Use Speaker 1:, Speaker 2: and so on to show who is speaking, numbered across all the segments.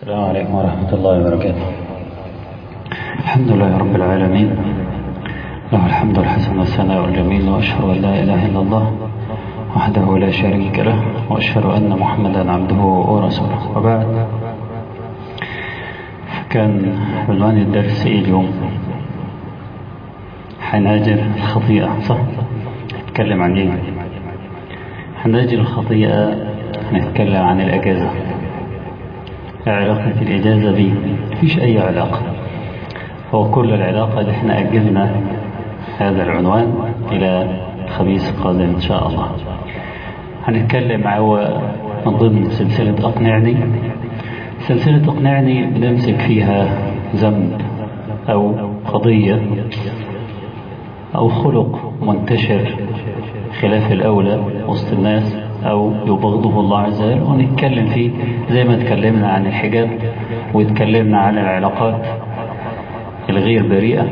Speaker 1: السلام عليكم ورحمة الله وبركاته الحمد لله رب العالمين له الحمد الحسن والثناء الجميل وأشهد أن لا إله إلا الله وحده لا شريك له وأشهد أن محمدا عبده ورسوله وبعد كان عنوان الدرس إيه اليوم حناجر الخطيئة صح؟ نتكلم عن إيه؟ حناجر الخطيئة نتكلم عن الأجازة علاقة الإجازة بيه مفيش أي علاقة هو كل العلاقة اللي احنا أجلنا هذا العنوان إلى الخميس القادم إن شاء الله هنتكلم هو من ضمن سلسلة أقنعني سلسلة أقنعني بنمسك فيها ذنب أو قضية أو خلق منتشر خلاف الأولى وسط الناس أو يبغضه الله عز وجل ونتكلم فيه زي ما اتكلمنا عن الحجاب واتكلمنا عن العلاقات الغير بريئة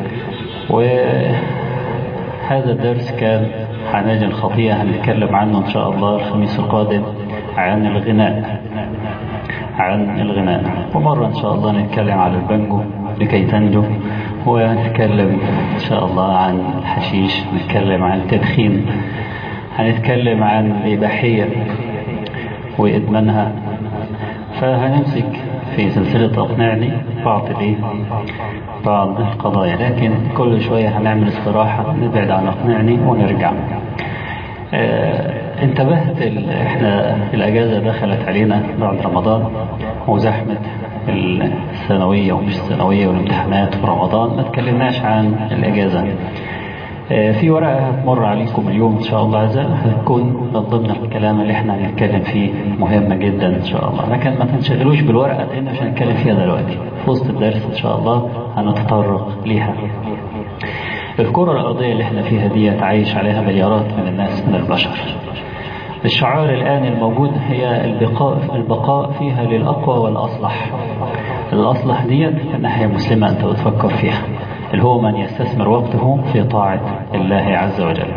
Speaker 1: وهذا الدرس كان حناج الخطيئة هنتكلم عنه إن شاء الله الخميس القادم عن الغناء عن الغناء ومرة إن شاء الله نتكلم عن البنجو لكي تنجو ونتكلم إن شاء الله عن الحشيش نتكلم عن التدخين هنتكلم عن الإباحية وإدمانها فهنمسك في سلسلة أقنعني بعض الإيه بعض القضايا لكن كل شوية هنعمل استراحة نبعد عن أقنعني ونرجع اه انتبهت احنا الأجازة دخلت علينا بعد رمضان وزحمة الثانوية ومش الثانوية والامتحانات في رمضان ما تكلمناش عن الأجازة في ورقة هتمر عليكم اليوم إن شاء الله عز وجل هتكون من ضمن الكلام اللي احنا هنتكلم فيه مهمة جدا إن شاء الله لكن ما تنشغلوش بالورقة لأن مش هنتكلم فيها دلوقتي في وسط الدرس إن شاء الله هنتطرق ليها الكرة الأرضية اللي احنا فيها دي تعيش عليها مليارات من الناس من البشر الشعار الآن الموجود هي البقاء البقاء فيها للأقوى والأصلح الأصلح ديت الناحية مسلمة أنت بتفكر فيها اللي هو من يستثمر وقته في طاعة الله عز وجل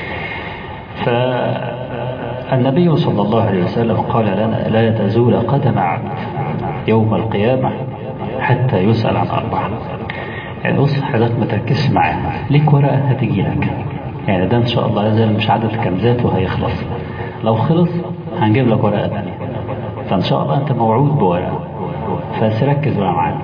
Speaker 1: فالنبي صلى الله عليه وسلم قال لنا لا تزول قدم عبد يوم القيامة حتى يسأل عن أربعة يعني بص حضرتك ما تركزش معانا ليك ورقة هتجي لك يعني ده إن شاء الله يزال مش عدد كمزات وهيخلص لو خلص هنجيب لك ورقة ثانية فإن شاء الله أنت موعود بورقة فسركز بقى معانا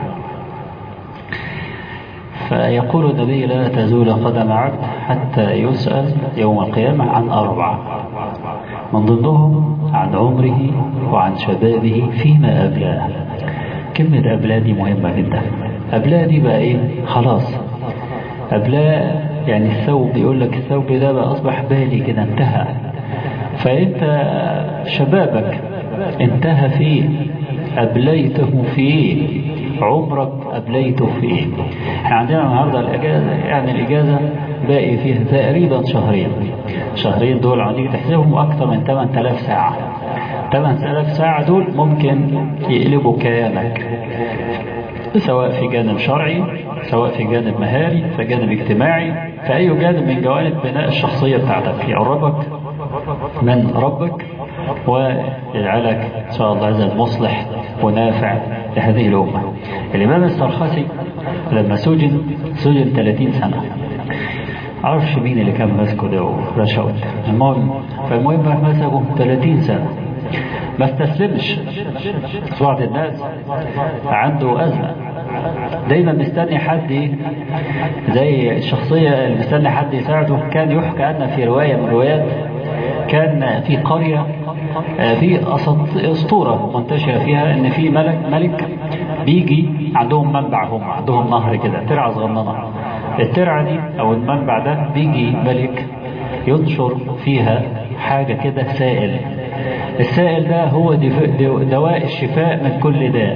Speaker 1: فيقول النبي لا تزول قدم عبد حتى يسأل يوم القيامة عن أربعة من ضمنهم عن عمره وعن شبابه فيما أبلاه كلمة أبلاه دي مهمة جدا أبلاه دي بقى إيه خلاص أبلاه يعني الثوب يقول لك الثوب ده بقى أصبح بالي كده انتهى فأنت شبابك انتهى فيه أبليته فيه عمرك أبليته فيه احنا عندنا النهاردة الأجازة يعني الإجازة باقي فيها تقريبا شهرين شهرين دول عندك تحسبهم أكثر من 8000 ساعة 8000 ساعة دول ممكن يقلبوا كيانك سواء في جانب شرعي سواء في جانب مهاري في جانب اجتماعي في أي جانب من جوانب بناء الشخصية بتاعتك يقربك من ربك ويجعلك إن شاء الله عز وجل مصلح ونافع لهذه الأمة الإمام السرخسي لما سجن سجن 30 سنة عرفش مين اللي كان ماسكه ده ورشوت المهم فالمهم مسكه 30 سنة ما استسلمش بعض الناس عنده أزمة دايما مستني حد زي الشخصية اللي مستني حد يساعده كان يحكى أن في رواية من الروايات كان في قرية في اسطورة منتشرة فيها ان في ملك ملك بيجي عندهم منبع هم عندهم نهر كده ترعة صغننة الترعة دي او المنبع ده بيجي ملك ينشر فيها حاجة كده سائل السائل ده هو دواء الشفاء من كل داء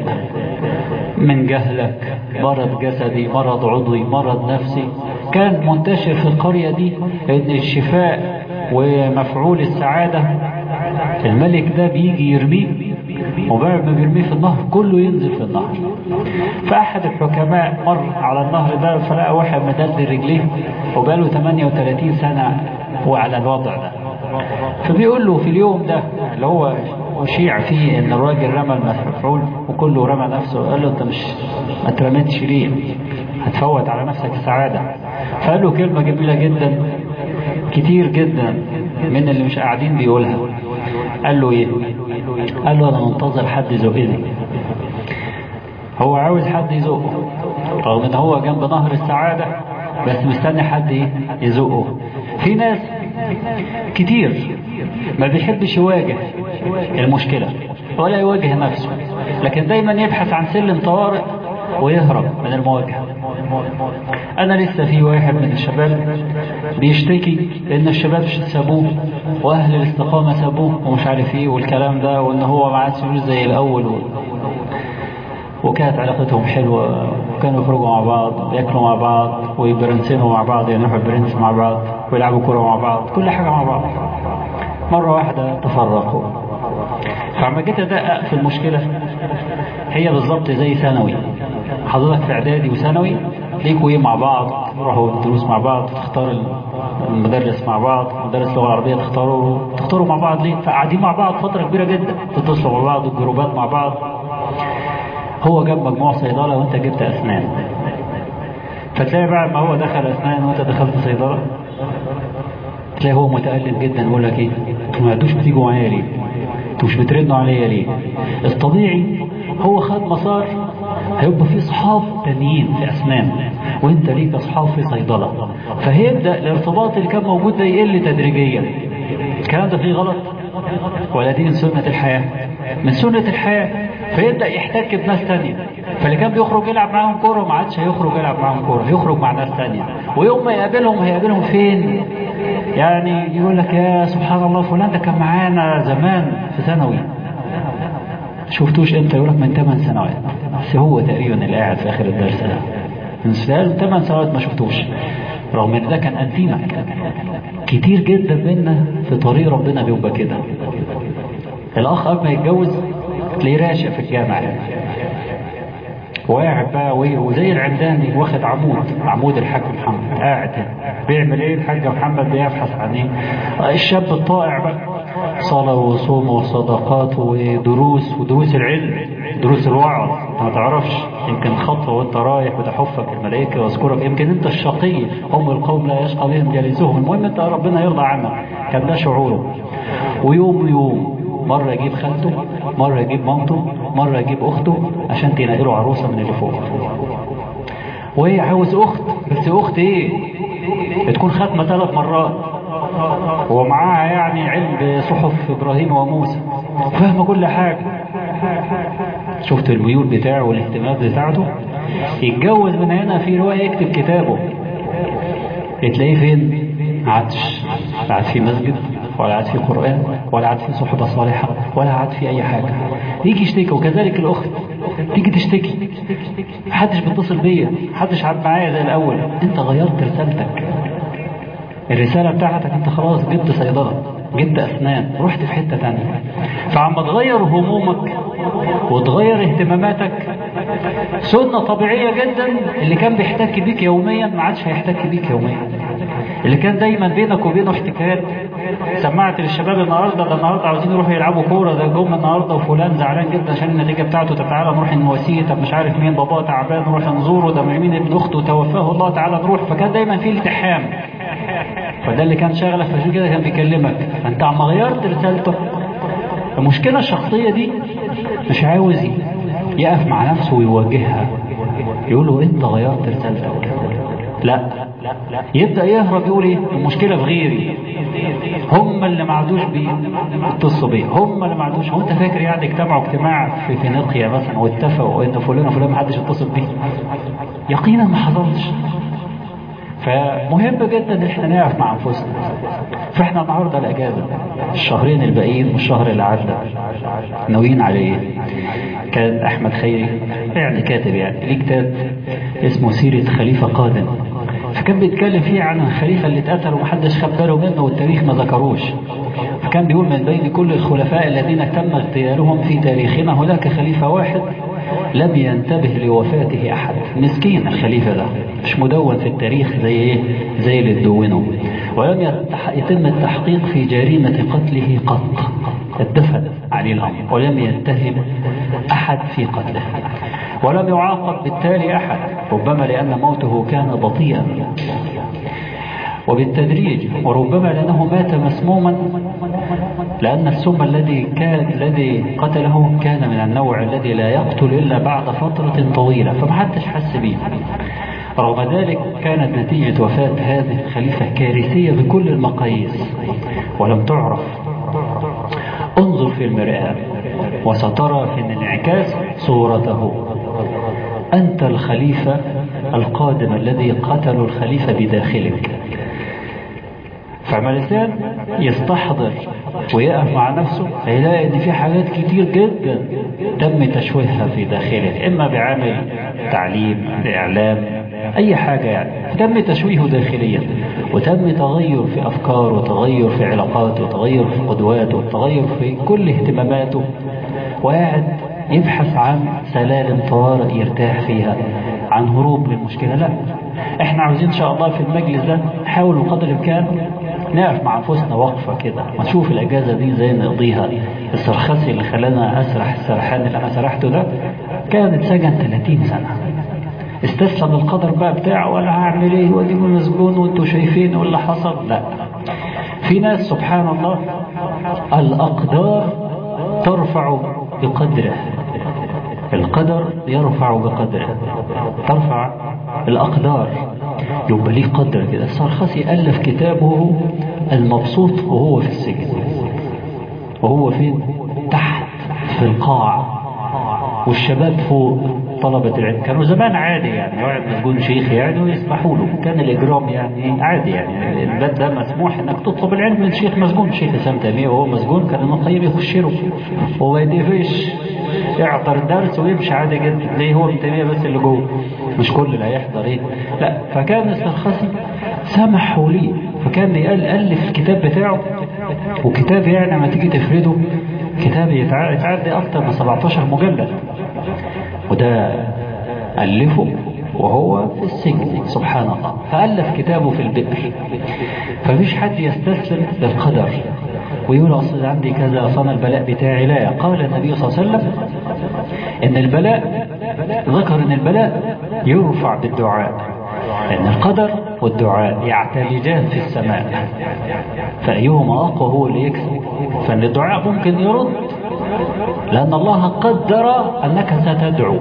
Speaker 1: من جهلك مرض جسدي مرض عضوي مرض نفسي كان منتشر في القرية دي ان الشفاء ومفعول السعادة الملك ده بيجي يرميه وبعد ما بيرميه في النهر كله ينزل في النهر فأحد الحكماء مر على النهر ده فلقى واحد مدلل رجليه وبقاله 38 سنة وعلى الوضع ده فبيقول له في اليوم ده اللي هو وشيع فيه ان الراجل رمى المفعول وكله رمى نفسه قال له انت مش ما اترميتش ليه هتفوت على نفسك السعادة فقال له كلمة جميلة جدا كتير جدا من اللي مش قاعدين بيقولها قال له ايه قال له انا منتظر حد يزقني هو عاوز حد يزقه رغم ان هو جنب نهر السعادة بس مستني حد ايه يزقه في ناس كتير ما بيحبش يواجه المشكلة ولا يواجه نفسه لكن دايما يبحث عن سلم طوارئ ويهرب من المواجهة أنا لسه في واحد من الشباب بيشتكي إن الشباب سابوه وأهل الاستقامة سابوه ومش عارف إيه والكلام ده وإن هو ما عادش زي الأول و... وكانت علاقتهم حلوة وكانوا يخرجوا مع بعض ياكلوا مع بعض ويبرنسنوا مع بعض ينحوا البرنس مع بعض ويلعبوا كورة مع بعض كل حاجة مع بعض مرة واحدة تفرقوا فعما جيت أدقق في المشكلة هي بالظبط زي ثانوي حضرتك في إعدادي وثانوي ليكوا إيه مع بعض تروحوا الدروس مع بعض تختار المدرس مع بعض مدرس اللغة العربية تختاروا تختاروا مع بعض ليه فقاعدين مع بعض فترة كبيرة جدا تتصلوا مع بعض والجروبات مع بعض هو جاب مجموع صيدلة وانت جبت أسنان فتلاقي بعد ما هو دخل أسنان وانت دخلت صيدلة تلاقي هو متألم جدا يقول لك ايه انتوا ما عدوش بتيجوا معايا ليه انتوا مش بتردوا عليا ليه الطبيعي هو خد مسار هيبقى في صحاب تانيين في أسنان وانت ليك أصحاب في صيدلة فهيبدأ الارتباط اللي كان موجود ده يقل تدريجيا الكلام ده فيه غلط ولا دي من سنة الحياة من سنة الحياة فيبدأ يحتك بناس تانية فاللي كان بيخرج يلعب معاهم كورة ما عادش هيخرج يلعب معاهم كورة هيخرج مع ناس تانية ويوم ما يقابلهم هيقابلهم فين يعني يقول لك يا سبحان الله فلان ده كان معانا زمان في ثانوي شفتوش امتى يقول لك من 8 سنوات بس هو تقريبا اللي قاعد في اخر الدرس ده من 8 سنوات ما شفتوش رغم ان ده كان انتيمك كتير جدا منا في طريق ربنا بيبقى كده الاخ قبل ما يتجوز تلاقيه راشق في الجامع وقاعد بقى وزي العمداني واخد عمود عمود الحاج محمد قاعد بيعمل ايه الحاج محمد بيبحث عن ايه الشاب الطائع بقى صلاة وصوم وصدقات ودروس ودروس العلم دروس الوعظ ما تعرفش يمكن خطوة وانت رايح وتحفك الملائكة واذكرك يمكن انت الشقي هم القوم لا يشقى بهم جالسهم المهم انت ربنا يرضى عنك كان ده شعوره ويوم يوم مرة يجيب خالته مرة يجيب مامته مرة يجيب أخته عشان تنقله عروسة من اللي فوق وهي عاوز أخت بس أخت إيه تكون ختمة ثلاث مرات ومعاها يعني علم بصحف إبراهيم وموسى فاهمة كل حاجة شفت الميول بتاعه والاهتمامات بتاعته يتجوز من هنا في رواية يكتب كتابه تلاقيه فين عادش قاعد في مسجد ولا قاعد في قرآن ولا قاعد في صحبة صالحة ولا قاعد في أي حاجة يجي يشتكي وكذلك الأخت تيجي تشتكي محدش بيتصل بيا محدش قاعد معايا زي الأول أنت غيرت رسالتك الرسالة بتاعتك أنت خلاص جبت صيدلة جبت أسنان رحت في حتة تانية فعما تغير همومك وتغير اهتماماتك سنة طبيعية جدا اللي كان بيحتك بيك يوميا ما عادش هيحتك بيك يوميا اللي كان دايما بينك وبينه احتكاك سمعت للشباب النهارده ده النهارده عاوزين يروحوا يلعبوا كوره ده جم النهارده وفلان زعلان جدا عشان النتيجه بتاعته طب تعالى نروح نواسيه طب مش عارف مين باباه تعبان نروح نزوره ده مين ابن اخته توفاه الله تعالى نروح فكان دايما في التحام فده اللي كان شغلك فعشان كده كان بيكلمك فانت عم غيرت رسالته المشكله الشخصيه دي مش عاوز يقف مع نفسه ويواجهها يقول له انت غيرت رسالتك لا يبدأ يهرب يقول ايه المشكلة في غيري هم اللي ما عادوش بيتصلوا بيه هم اللي ما عادوش هو انت فاكر يعني اجتمعوا اجتماع في فينيقيا مثلا واتفقوا ان فلان وفلان ما حدش يتصل بيه يقينا ما حصلش فمهم جدا ان احنا نقف مع انفسنا فاحنا النهارده الاجازه الشهرين الباقيين والشهر اللي عدى ناويين على ايه؟ كان احمد خيري يعني كاتب يعني ليه كتاب اسمه سيره خليفه قادم فكان بيتكلم فيه عن الخليفه اللي اتقتل ومحدش خد باله منه والتاريخ ما ذكروش فكان بيقول من بين كل الخلفاء الذين تم اغتيالهم في تاريخنا هناك خليفه واحد لم ينتبه لوفاته أحد مسكين الخليفة ده مش مدون في التاريخ زي ايه زي اللي تدونه ولم يتم التحقيق في جريمة قتله قط اتدفن عليه الأمر ولم يتهم أحد في قتله ولم يعاقب بالتالي أحد ربما لأن موته كان بطيئا وبالتدريج وربما لأنه مات مسموما لأن السم الذي كان الذي قتله كان من النوع الذي لا يقتل إلا بعد فترة طويلة فمحدش حس به رغم ذلك كانت نتيجة وفاة هذه الخليفة كارثية بكل المقاييس ولم تعرف انظر في المرآة وسترى في الانعكاس صورته أنت الخليفة القادم الذي قتل الخليفة بداخلك فما الإنسان يستحضر ويقف مع نفسه هيلاقي إن في حاجات كتير جدا تم تشويهها في داخله إما بعمل تعليم إعلام أي حاجة يعني تم تشويهه داخليا وتم تغير في أفكاره وتغير في علاقاته وتغير في قدواته وتغير في كل اهتماماته وقاعد يبحث عن سلالم طوارئ يرتاح فيها عن هروب للمشكلة لا احنا عاوزين ان شاء الله في المجلس ده نحاول بقدر الامكان نقف مع انفسنا وقفه كده ونشوف الاجازه دي ازاي نقضيها السرخسي اللي خلانا اسرح السرحان اللي انا سرحته ده كان اتسجن 30 سنه استسلم القدر بقى بتاعه ولا هعمل ايه ودي مسجون وانتوا شايفين واللي حصل لا في ناس سبحان الله الاقدار ترفع بقدره القدر يرفع بقدره ترفع الأقدار يبقى ليه قدر كده السرخسي ألف كتابه المبسوط وهو في السجن وهو فين تحت في القاع والشباب فوق طلبة العلم كانوا زمان عادي يعني واحد مسجون شيخ يعني ويسمحوا له كان الإجرام يعني عادي يعني الباب ده مسموح إنك تطلب العلم من شيخ مسجون شيخ سام تيمية وهو مسجون كان ابن القيم يخش له وما يدفش يحضر درس ويمشي عادي جدا ليه هو ابن تيمية بس اللي جوه مش كل اللي هيحضر ايه لا فكان السرخسي سمحوا لي فكان يقل ألف الكتاب بتاعه وكتاب يعني لما تيجي تفرده كتاب يتعدي أكتر من 17 مجلد وده ألفه وهو في السجن سبحان الله فألف كتابه في البئر فمش حد يستسلم للقدر ويقول أصل عندي كذا أصلا البلاء بتاعي لا قال النبي صلى الله عليه وسلم إن البلاء ذكر إن البلاء يرفع بالدعاء لأن القدر والدعاء يعتلجان في السماء فأيهما أقوى هو اللي يكسب فإن الدعاء ممكن يرد لأن الله قدر أنك ستدعو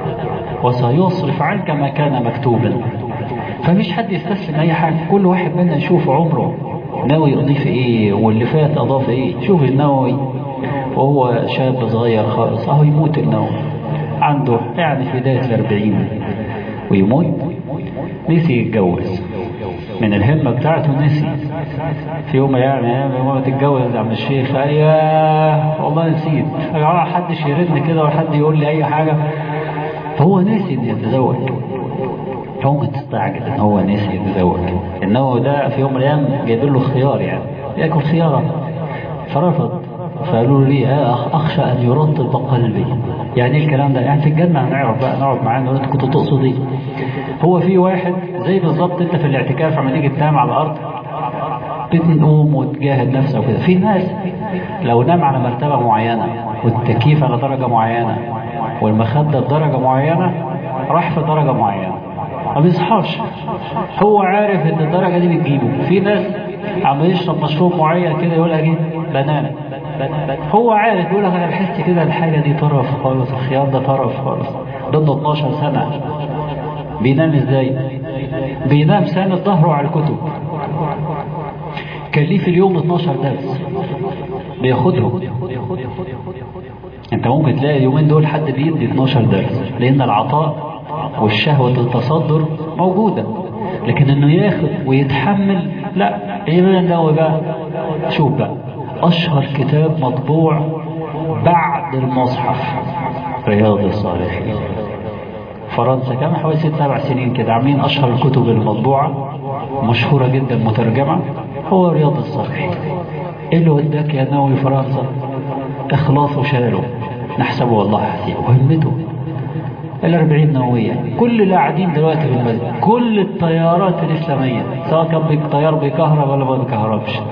Speaker 1: وسيصرف عنك ما كان مكتوبا فمش حد يستسلم أي حاجة كل واحد منا يشوف عمره ناوي يضيف ايه واللي فات اضاف ايه شوف النووي وهو شاب صغير خالص اهو يموت النووي عنده يعني في بداية الاربعين ويموت نسي يتجوز من الهمة بتاعته نسي في يوم يعني يوم تتجوز يا عم الشيخ ايوه والله نسيت يا جماعه حدش يرن كده ولا حد يقول لي اي حاجه فهو ناسي انه يتزوج ممكن تستعجل ان هو ناسي يتزوج انه ده في يوم من الايام جايب له خيار يعني ياكل خياره فرفض فقالوا لي اخشى ان يرطب قلبي يعني ايه الكلام ده يعني في الجنه هنعرف بقى نقعد معاه نقول انت كنت تقصد ايه هو في واحد زي بالظبط انت في الاعتكاف لما تيجي تنام على الارض بتقوم وتجاهد نفسك وكده في ناس لو نام على مرتبه معينه والتكييف على درجه معينه والمخده بدرجه معينه راح في درجه معينه ما بيصحاش هو عارف ان الدرجة دي بتجيبه في ناس عم يشرب مشروب معين كده يقول لك ايه بنانا هو عارف يقول لك انا بحس كده الحاجة دي طرف خالص الخيار ده طرف خالص ضمن 12 سنة بينام ازاي بينام سنة ظهره على الكتب كان ليه في اليوم 12 درس بياخدهم انت ممكن تلاقي اليومين دول حد بيدي 12 درس لان العطاء والشهوة التصدر موجودة لكن انه ياخد ويتحمل لا ايه بقى النووي بقى شوف بقى اشهر كتاب مطبوع بعد المصحف رياض الصالحين فرنسا كان حوالي ست سبع سنين كده عاملين اشهر الكتب المطبوعة مشهورة جدا مترجمة هو رياض الصالحين ايه اللي وداك يا ناوي فرنسا اخلاصه شاله نحسبه والله حسيب وهمته الأربعين نووية كل اللي قاعدين دلوقتي في المسجد كل الطيارات الإسلامية سواء كان طيار بكهرب ولا ما بكهربش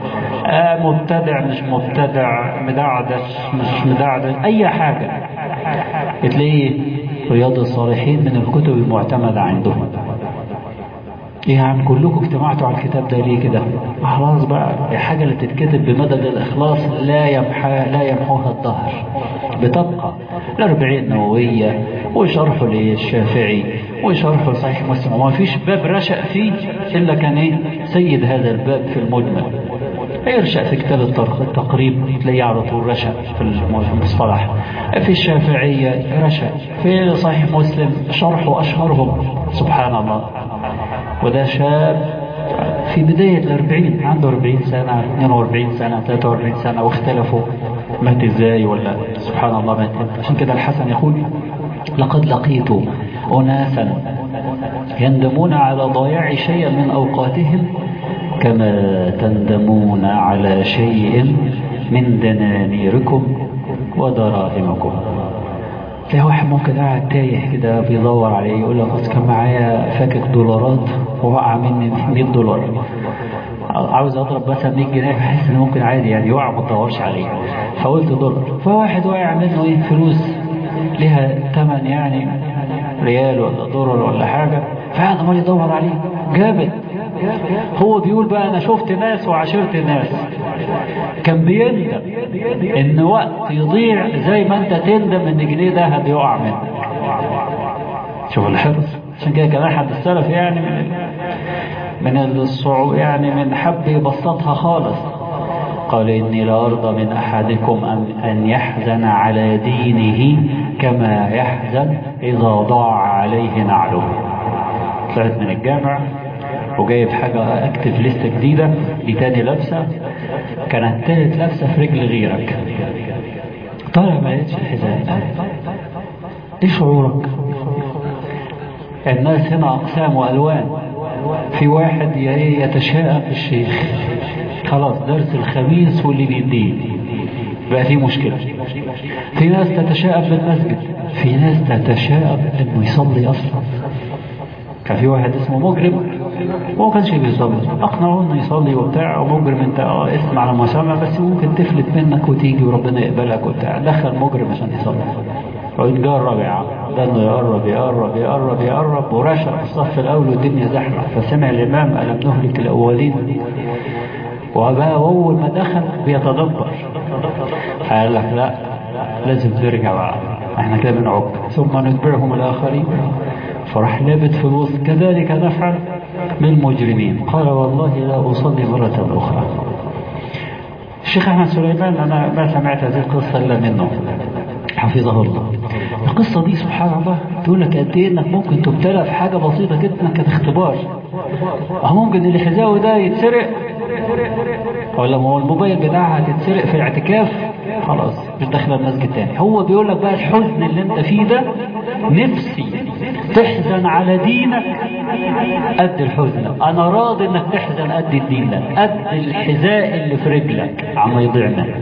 Speaker 1: آه مبتدع مش مبتدع مدعدش مش مدعدش أي حاجة تلاقيه رياض الصالحين من الكتب المعتمدة عندهم ايه يا عم كلكم اجتمعتوا على الكتاب ده ليه كده خلاص بقى الحاجة اللي تتكتب بمدد الإخلاص لا يمحى لا يمحوها الدهر بتبقى الأربعين نووية وشرحه للشافعي وشرحه لصحيح مسلم وما فيش باب رشأ فيه إلا كان ايه سيد هذا الباب في المجمل يرشأ في كتاب التقريب تلاقيه على طول رشأ في المصطلح في الشافعية رشأ في صحيح مسلم شرحه أشهرهم سبحان الله وده شاب في بداية الأربعين عنده 40 سنة 42 سنة 43 سنة واختلفوا مات ازاي ولا سبحان الله مات عشان كده الحسن يقول لقد لقيت أناسا يندمون على ضياع شيء من أوقاتهم كما تندمون على شيء من دنانيركم ودراهمكم تلاقي واحد ممكن قاعد تايه كده بيدور عليه يقول لك بس كان معايا فاكك دولارات ووقع مني 100 دولار عاوز اضرب مثلا 100 جنيه بحس ان ممكن عادي يعني يقع ما تدورش عليه فقلت دولار فواحد واقع منه ايه فلوس ليها ثمن يعني ريال ولا دولار ولا حاجه فقعد عمال يدور عليه جابت هو بيقول بقى انا شفت ناس وعاشرت ناس كان بيندم ان وقت يضيع زي ما انت تندم ان جنيه دهب يقع منك شوف الحرص عشان كده كان احد السلف يعني من من الصعوبة يعني من حب يبسطها خالص قال إني لأرضى من أحدكم أن, أن يحزن على دينه كما يحزن إذا ضاع عليه نعله طلعت من الجامع وجايب حاجة اكتب لستة جديدة دي تاني لابسة كانت تالت لابسة في رجل غيرك طالع ما لقيتش الحزام ايه شعورك الناس هنا اقسام والوان في واحد يتشاءم في الشيخ خلاص درس الخميس واللي بيديه بقى في مشكلة في ناس تتشاءم بالمسجد في ناس تتشاءم انه يصلي اصلا كان في واحد اسمه مجرم هو كانش بيصلي اقنعه انه يصلي وبتاع ومجرم انت اه اسم على مسمى بس ممكن تفلت منك وتيجي وربنا يقبلك وبتاع دخل مجرم عشان يصلي ويتجرب يا عم ده انه يقرب يقرب يقرب يقرب ورشق في الصف الاول والدنيا زحمه فسمع الامام الم نهلك الاولين وبقى اول ما دخل بيتدبر قال لك لا لازم ترجع بقى احنا كده بنعك ثم نتبعهم الاخرين فراح لابت فلوس كذلك نفعل بالمجرمين قال والله لا أصلي مرة أخرى الشيخ أحمد سليمان أنا ما سمعت هذه القصة إلا منه حفظه الله القصة دي سبحان الله تقول لك قد إيه إنك ممكن تبتلى في حاجة بسيطة جدا كانت اختبار ممكن الحذاء ده يتسرق ولا ما هو الموبايل بتاعها تتسرق في الاعتكاف خلاص مش داخله المسجد تاني هو بيقول لك بقى الحزن اللي انت فيه ده نفسي تحزن على دينك قد الحزن انا راضي انك تحزن قد الدين ده قد الحذاء اللي في رجلك عم يضيع منك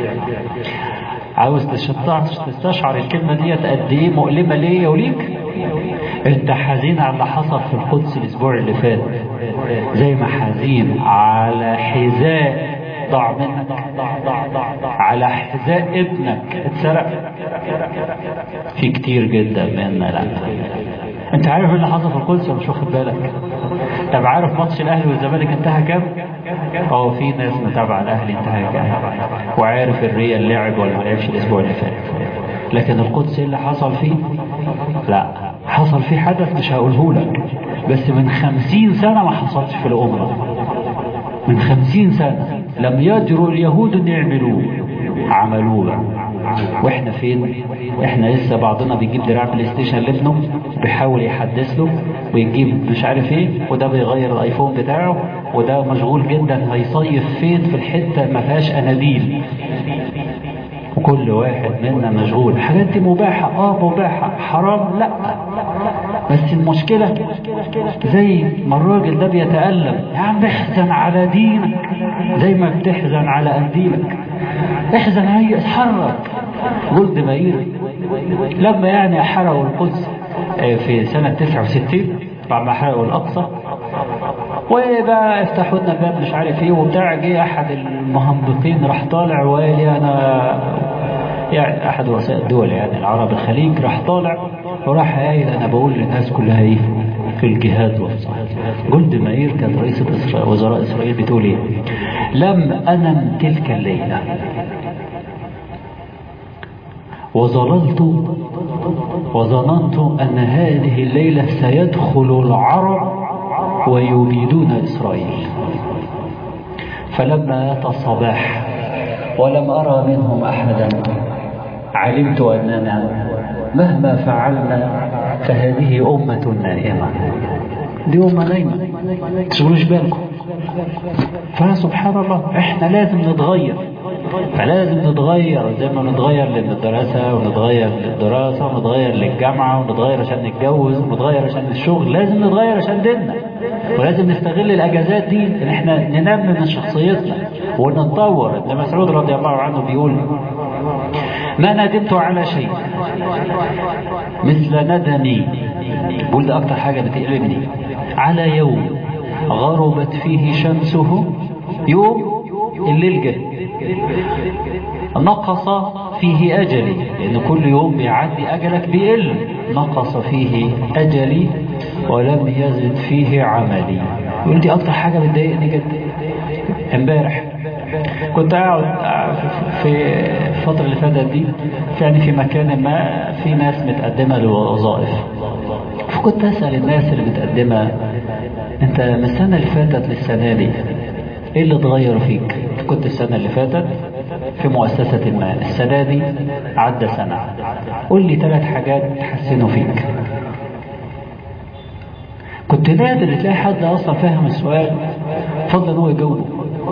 Speaker 1: عاوز تستشعر الكلمة ديت قد ايه مؤلمة ليا وليك انت حزين على اللي حصل في القدس الاسبوع اللي فات زي ما حزين على حذاء ضاع منك على حذاء ابنك اتسرق في كتير جدا منا لا انت عارف اللي حصل في القدس مش واخد بالك طب عارف ماتش الاهلي والزمالك انتهى كام اه في ناس متابعه الاهلي انتهى كام وعارف الريال لعب ولا ما لعبش الاسبوع اللي فات لكن القدس اللي حصل فيه لا حصل فيه حدث مش هقوله لك بس من خمسين سنة ما حصلش في الأمة من خمسين سنة لم يجرؤ اليهود ان يعملوه عملوه بقى واحنا فين احنا لسه بعضنا بيجيب دراع بلاي ستيشن لابنه بيحاول يحدث له ويجيب مش عارف ايه وده بيغير الايفون بتاعه وده مشغول جدا هيصيف فين في الحته ما فيهاش اناديل وكل واحد منا مشغول الحاجات دي مباحة اه مباحة حرام لا بس المشكلة زي ما الراجل ده بيتألم يا عم احزن على دينك زي ما بتحزن على قنديلك احزن هي اتحرك جلد مائير لما يعني حرقوا القدس في سنة 69 بعد ما حرقوا الأقصى وبقى افتحوا لنا باب مش عارف ايه وبتاع جه احد المهبطين راح طالع وقال لي انا يعني احد رؤساء الدول يعني العرب الخليج راح طالع وراح قايل انا بقول للناس كلها ايه في الجهاد والصحة جولد ماير كانت رئيسة إسرائيل وزراء إسرائيل بتقول إيه لم أنم تلك الليلة وظللت وظننت أن هذه الليلة سيدخل العرب ويبيدون إسرائيل فلما أتى الصباح ولم أرى منهم أحدا علمت أننا مهما فعلنا فهذه أمة نائمة دي أمة نايمة تشغلوش بالكم فسبحان الله احنا لازم نتغير فلازم نتغير زي ما نتغير للدراسة ونتغير للدراسة ونتغير للجامعة ونتغير عشان نتجوز ونتغير عشان الشغل لازم نتغير عشان ديننا ولازم نستغل الاجازات دي ان احنا ننمي من شخصيتنا ونتطور ابن مسعود رضي الله عنه بيقول ما ندمت على شيء مثل ندمي بقول ده اكتر حاجة بتقلبني على يوم غربت فيه شمسه يوم الليل جه نقص فيه أجلي لأن كل يوم بيعدي أجلك بيقل نقص فيه أجلي ولم يزد فيه عملي يقول دي أكتر حاجة بتضايقني جدا امبارح كنت قاعد في الفترة اللي فاتت دي يعني في مكان ما في ناس متقدمة لوظائف فكنت أسأل الناس اللي متقدمة أنت من السنة اللي فاتت للسنة دي إيه اللي اتغير فيك كنت السنة اللي فاتت في مؤسسة ما السنة دي عدى سنة قول لي ثلاث حاجات تحسنوا فيك كنت نادر تلاقي حد أصلا فاهم السؤال فضل ان هو يجاوبه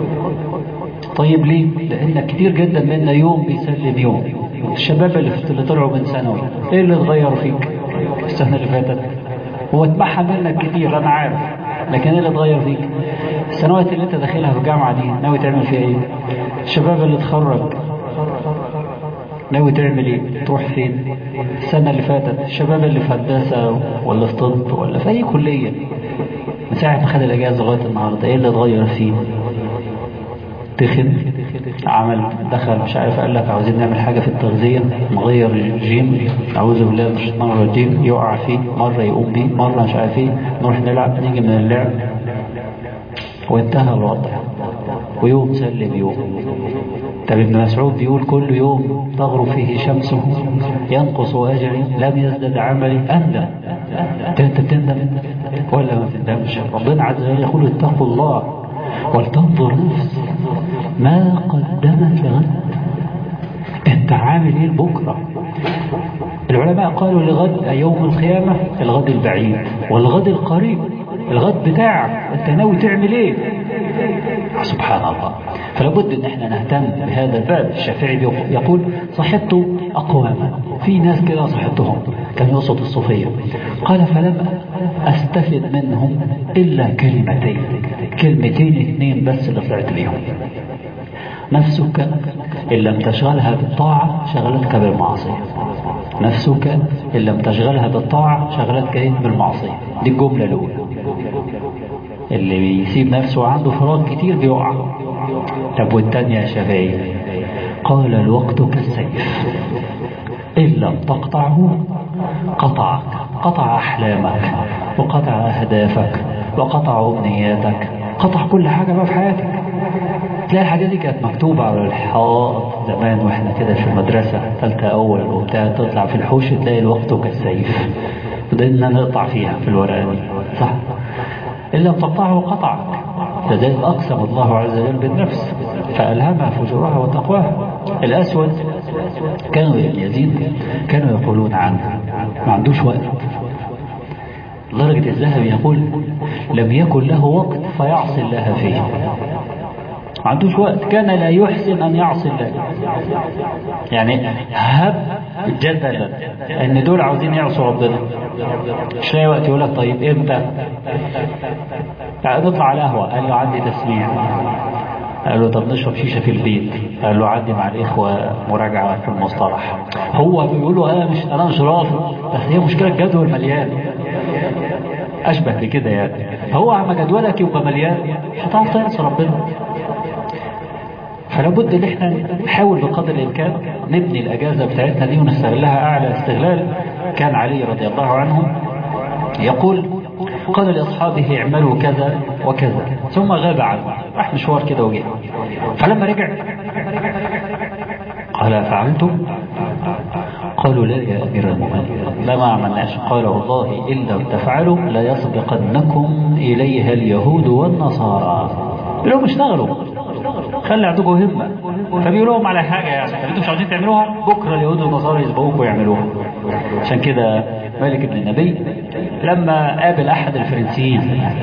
Speaker 1: طيب ليه؟ لأن كتير جدا منا يوم بيسلم يوم الشباب اللي, اللي طلعوا من ثانوي ايه اللي اتغير فيك السنة اللي فاتت هو اتبعها منك كتير أنا عارف لكن ايه اللي اتغير فيك السنوات اللي انت داخلها في الجامعة دي ناوي تعمل فيها ايه الشباب اللي اتخرج ناوي تعمل ايه تروح فين السنة اللي فاتت الشباب اللي في هندسة ولا في طب ولا في اي كلية من ساعة ما خد الاجازة لغاية النهاردة ايه اللي اتغير فيه تخن عمل دخل مش عارف قال لك عاوزين نعمل حاجة في التغذية نغير الجيم أعوذ بالله من الشيطان الرجيم يقع فيه مرة يقوم بيه مرة مش عارف ايه نروح نلعب نيجي من اللعب وانتهى الوضع ويوم سلم يوم طب ابن مسعود بيقول كل يوم تغرب فيه شمسه ينقص أجلي لم يزدد عملي أندم انت بتندم ولا ما بتندمش ربنا عز وجل يقول اتقوا الله ولتنظر نفس ما قدمت لغد انت عامل ايه لبكره العلماء قالوا لغد يوم القيامة الغد البعيد والغد القريب الغد بتاعك انت ناوي تعمل ايه سبحان الله فلابد ان احنا نهتم بهذا الباب الشافعي يقول صحبت اقواما في ناس كده صحبتهم كان يقصد الصوفية قال فلم استفد منهم الا كلمتين كلمتين اثنين بس اللي طلعت بيهم نفسك إن لم تشغلها بالطاعة شغلتك بالمعصية نفسك إن لم تشغلها بالطاعة شغلتك إيه بالمعصية دي الجملة الأولى اللي بيسيب نفسه عنده فراغ كتير بيقع طب والتانية يا شافعي قال الوقت كالسيف إن لم تقطعه قطعك قطع أحلامك وقطع أهدافك وقطع أمنياتك قطع كل حاجة بقى في حياتك تلاقي الحاجات دي كانت مكتوبة على الحائط زمان واحنا كده في المدرسة ثالثة أول وبتاع تطلع في الحوش تلاقي الوقت كالسيف بدأنا نقطع فيها في الورقة دي صح إن لم تقطعه قطعك لذلك أقسم الله عز وجل بالنفس فألهمها فجورها وتقواها الأسود كانوا يزيد كانوا يقولون عنه ما عندوش وقت لدرجة الذهب يقول لم يكن له وقت فيعصي الله فيه ما عندوش وقت كان لا يحسن أن يعصي الله يعني هب جدلا ان دول عاوزين يعصوا ربنا مش لاقي وقت يقول لك طيب امتى تعال نطلع على قهوه قال له عندي تسميع قال له طب نشرب شيشه في البيت قال له عندي مع الاخوه مراجعه في المصطلح هو بيقول له انا مش انا مش رافض بس هي مشكله الجدول مليان اشبه بكده يعني فهو عم جدولك يبقى مليان هتعرف تنسى ربنا فلا بد ان احنا نحاول بقدر الامكان نبني الاجازه بتاعتنا دي ونستغلها اعلى استغلال كان علي رضي الله عنه يقول قال لاصحابه اعملوا كذا وكذا ثم غاب عنه راح مشوار كده وجه فلما رجع قال فعلتم قالوا لا يا امير المؤمنين لا ما عملناش قال والله ان لم تفعلوا لا يسبقنكم اليها اليهود والنصارى لهم اشتغلوا خلي عندكم همة فبيقول لهم على حاجة يعني طب انتوا مش عاوزين تعملوها بكرة اليهود والنصارى يسبقوكم ويعملوها عشان كده مالك بن النبي لما قابل أحد الفرنسيين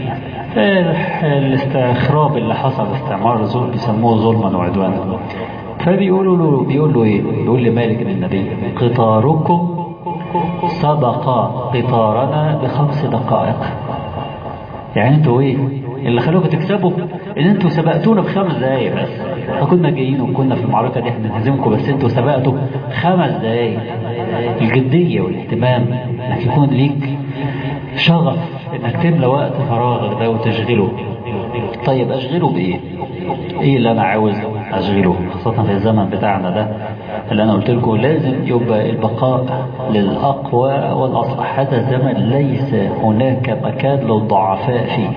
Speaker 1: الاستخراب اللي حصل استعمار ظلم بيسموه ظلما وعدوانا فبيقولوا له بيقول له ايه بيقول لمالك بن النبي قطاركم سبق قطارنا بخمس دقائق يعني انتوا ايه اللي خلوكم تكسبوا ان انتوا سبقتونا بخمس دقايق بس فكنا جايين وكنا في المعركة دي احنا نهزمكم بس انتوا سبقتوا خمس دقايق الجدية والاهتمام انك يكون ليك شغف انك تملى وقت فراغك ده وتشغله طيب اشغله بايه ايه اللي انا عاوز اشغله خاصة في الزمن بتاعنا ده اللي انا قلت لكم لازم يبقى البقاء للاقوى والاصلح هذا الزمن ليس هناك مكان للضعفاء فيه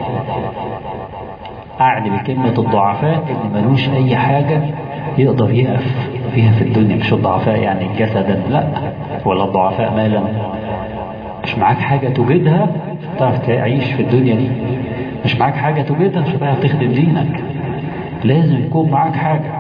Speaker 1: أعني بكلمة الضعفاء اللي ملوش أي حاجة يقدر يقف فيها في الدنيا مش الضعفاء يعني جسدا لا ولا الضعفاء مالا مش معاك حاجة توجدها مش هتعرف تعيش في الدنيا دي مش معاك حاجة توجدها مش هتعرف تخدم دينك لازم يكون معاك حاجة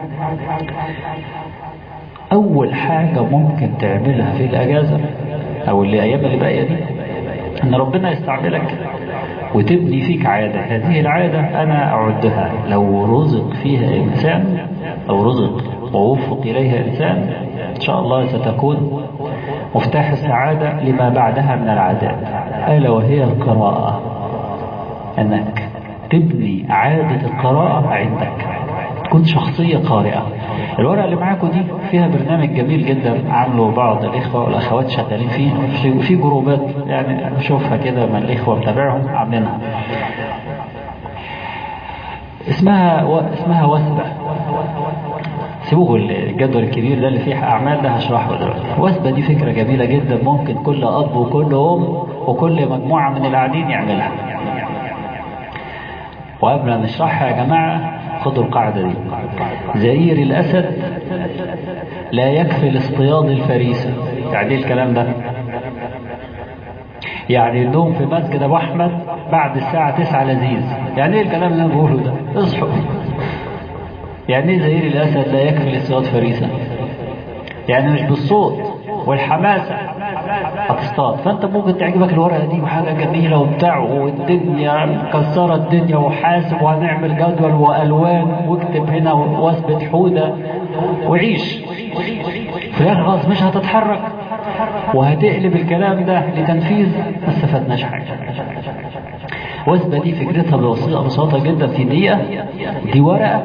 Speaker 1: أول حاجة ممكن تعملها في الأجازة أو الأيام اللي باقية دي إن ربنا يستعملك وتبني فيك عادة هذه العادة أنا أعدها لو رزق فيها إنسان أو رزق ووفق إليها إنسان إن شاء الله ستكون مفتاح السعادة لما بعدها من العادات ألا وهي القراءة أنك تبني عادة القراءة عندك تكون شخصية قارئة الورقة اللي معاكم دي فيها برنامج جميل جدا عامله بعض الإخوة والأخوات شغالين فيه في جروبات يعني أشوفها كده من الإخوة متابعهم عاملينها اسمها و... اسمها وثبة سيبوه الجدول الكبير ده اللي فيه أعمال ده هشرحه دلوقتي وثبة دي فكرة جميلة جدا ممكن كل أب وكل أم وكل مجموعة من القاعدين يعملها وقبل ما نشرحها يا جماعة خدوا القاعدة دي زئير الأسد لا يكفي لاصطياد الفريسة يعني الكلام ده يعني النوم في مسجد أبو أحمد بعد الساعة 9 لذيذ يعني ايه الكلام اللي انا بقوله ده اصحوا يعني ايه زئير الأسد لا يكفي لاصطياد فريسة يعني مش بالصوت والحماسة هتصطاد فانت ممكن تعجبك الورقة دي وحاجة جميلة وبتاع والدنيا مكسرة الدنيا وحاسب وهنعمل جدول والوان واكتب هنا واثبت حودة وعيش في الاخر خلاص مش هتتحرك وهتقلب الكلام ده لتنفيذ ما استفدناش حاجة وثبة دي فكرتها ببساطة بساطة جدا في دقيقة دي ورقة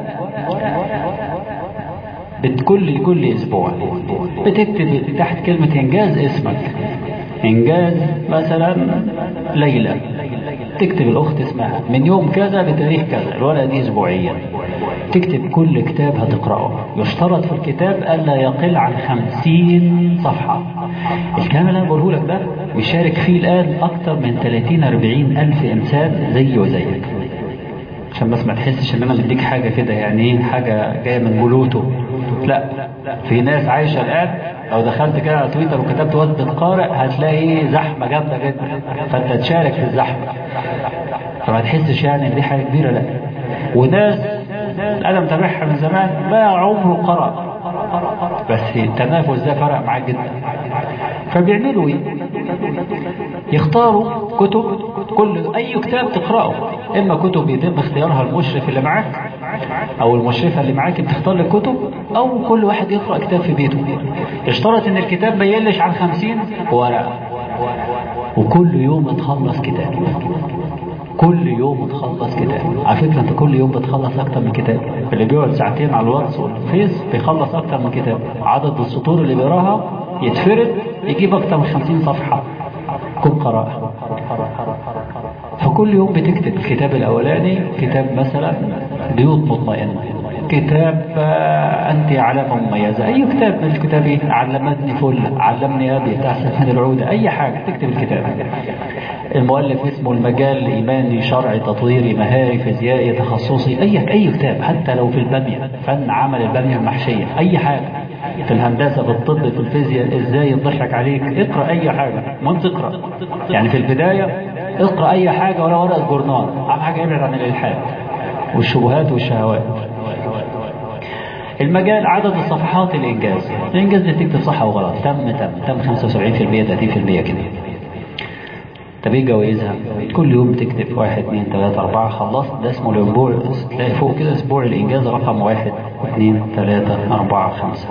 Speaker 1: بكل كل اسبوع بتكتب تحت كلمة انجاز اسمك انجاز مثلا ليلى تكتب الاخت اسمها من يوم كذا لتاريخ كذا الورقة دي اسبوعيا تكتب كل كتاب هتقرأه يشترط في الكتاب ألا يقل عن خمسين صفحة الكلام اللي أنا بقوله لك ده بيشارك فيه الآن أكتر من 30 40 ألف إنسان زي وزيك عشان بس ما تحسش ان انا مديك حاجة كده يعني ايه حاجة جاية من بلوتو لا في ناس عايشة الان لو دخلت كده على تويتر وكتبت وثبة قارئ هتلاقي زحمة جامدة جدا فانت تشارك في الزحمة فما تحسش يعني ان دي حاجة كبيرة لا وناس انا متابعها من زمان ما عمره قرأ بس التنافس ده فرق معاه جدا فبيعملوا ايه يختاروا كتب كل اي كتاب تقراه اما كتب يتم اختيارها المشرف اللي معاك او المشرفة اللي معاك بتختار لك كتب او كل واحد يقرأ كتاب في بيته اشترط ان الكتاب ما يقلش عن خمسين ورقة وكل يوم تخلص كتاب كل يوم تخلص كتاب على فكرة انت كل يوم بتخلص اكتر من كتاب اللي بيقعد ساعتين على الواتس والفيس بيخلص اكتر من كتاب عدد السطور اللي بيقراها يتفرد يجيب اكتر من 50 صفحة كن قراءة فكل يوم بتكتب الكتاب الأولاني كتاب مثلا بيوت مطمئنة كتاب أنت علامة مميزة أي كتاب من الكتاب إيه؟ علمتني فل علمني أبي تحسن من العودة أي حاجة تكتب الكتاب المؤلف اسمه المجال إيماني شرعي تطويري مهاري فيزيائي تخصصي أي أي كتاب حتى لو في البامية فن عمل البامية المحشية أي حاجة في الهندسة في الطب في الفيزياء ازاي يضحك عليك اقرأ اي حاجة المهم تقرأ يعني في البداية اقرأ اي حاجة ولا ورقة جورنال اهم حاجة ابعد عن الالحاد والشبهات والشهوات المجال عدد الصفحات الانجاز الانجاز دي تكتب صح وغلط تم تم تم 75% 30% كده طب ايه جوائزها كل يوم تكتب واحد اثنين ثلاثة أربعة خلصت ده اسمه الأسبوع تلاقي فوق كده أسبوع الإنجاز رقم واحد اثنين ثلاثة أربعة خمسة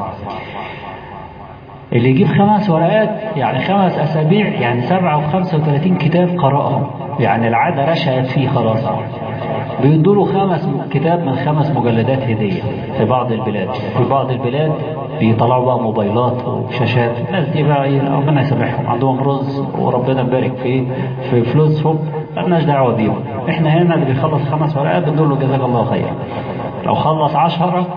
Speaker 1: اللي يجيب خمس ورقات يعني خمس أسابيع يعني سبعة وخمسة وثلاثين كتاب قرأهم يعني العادة رشقت فيه خلاص بيدوا له خمس كتاب من خمس مجلدات هدية في بعض البلاد في بعض البلاد بيطلعوا بقى موبايلات وشاشات الناس دي بقى ايه ربنا يسامحهم عندهم رز وربنا يبارك فيه في فلوسهم مالناش دعوه بيهم احنا هنا اللي بيخلص خمس ورقات بنقول له جزاك الله خير لو خلص عشرة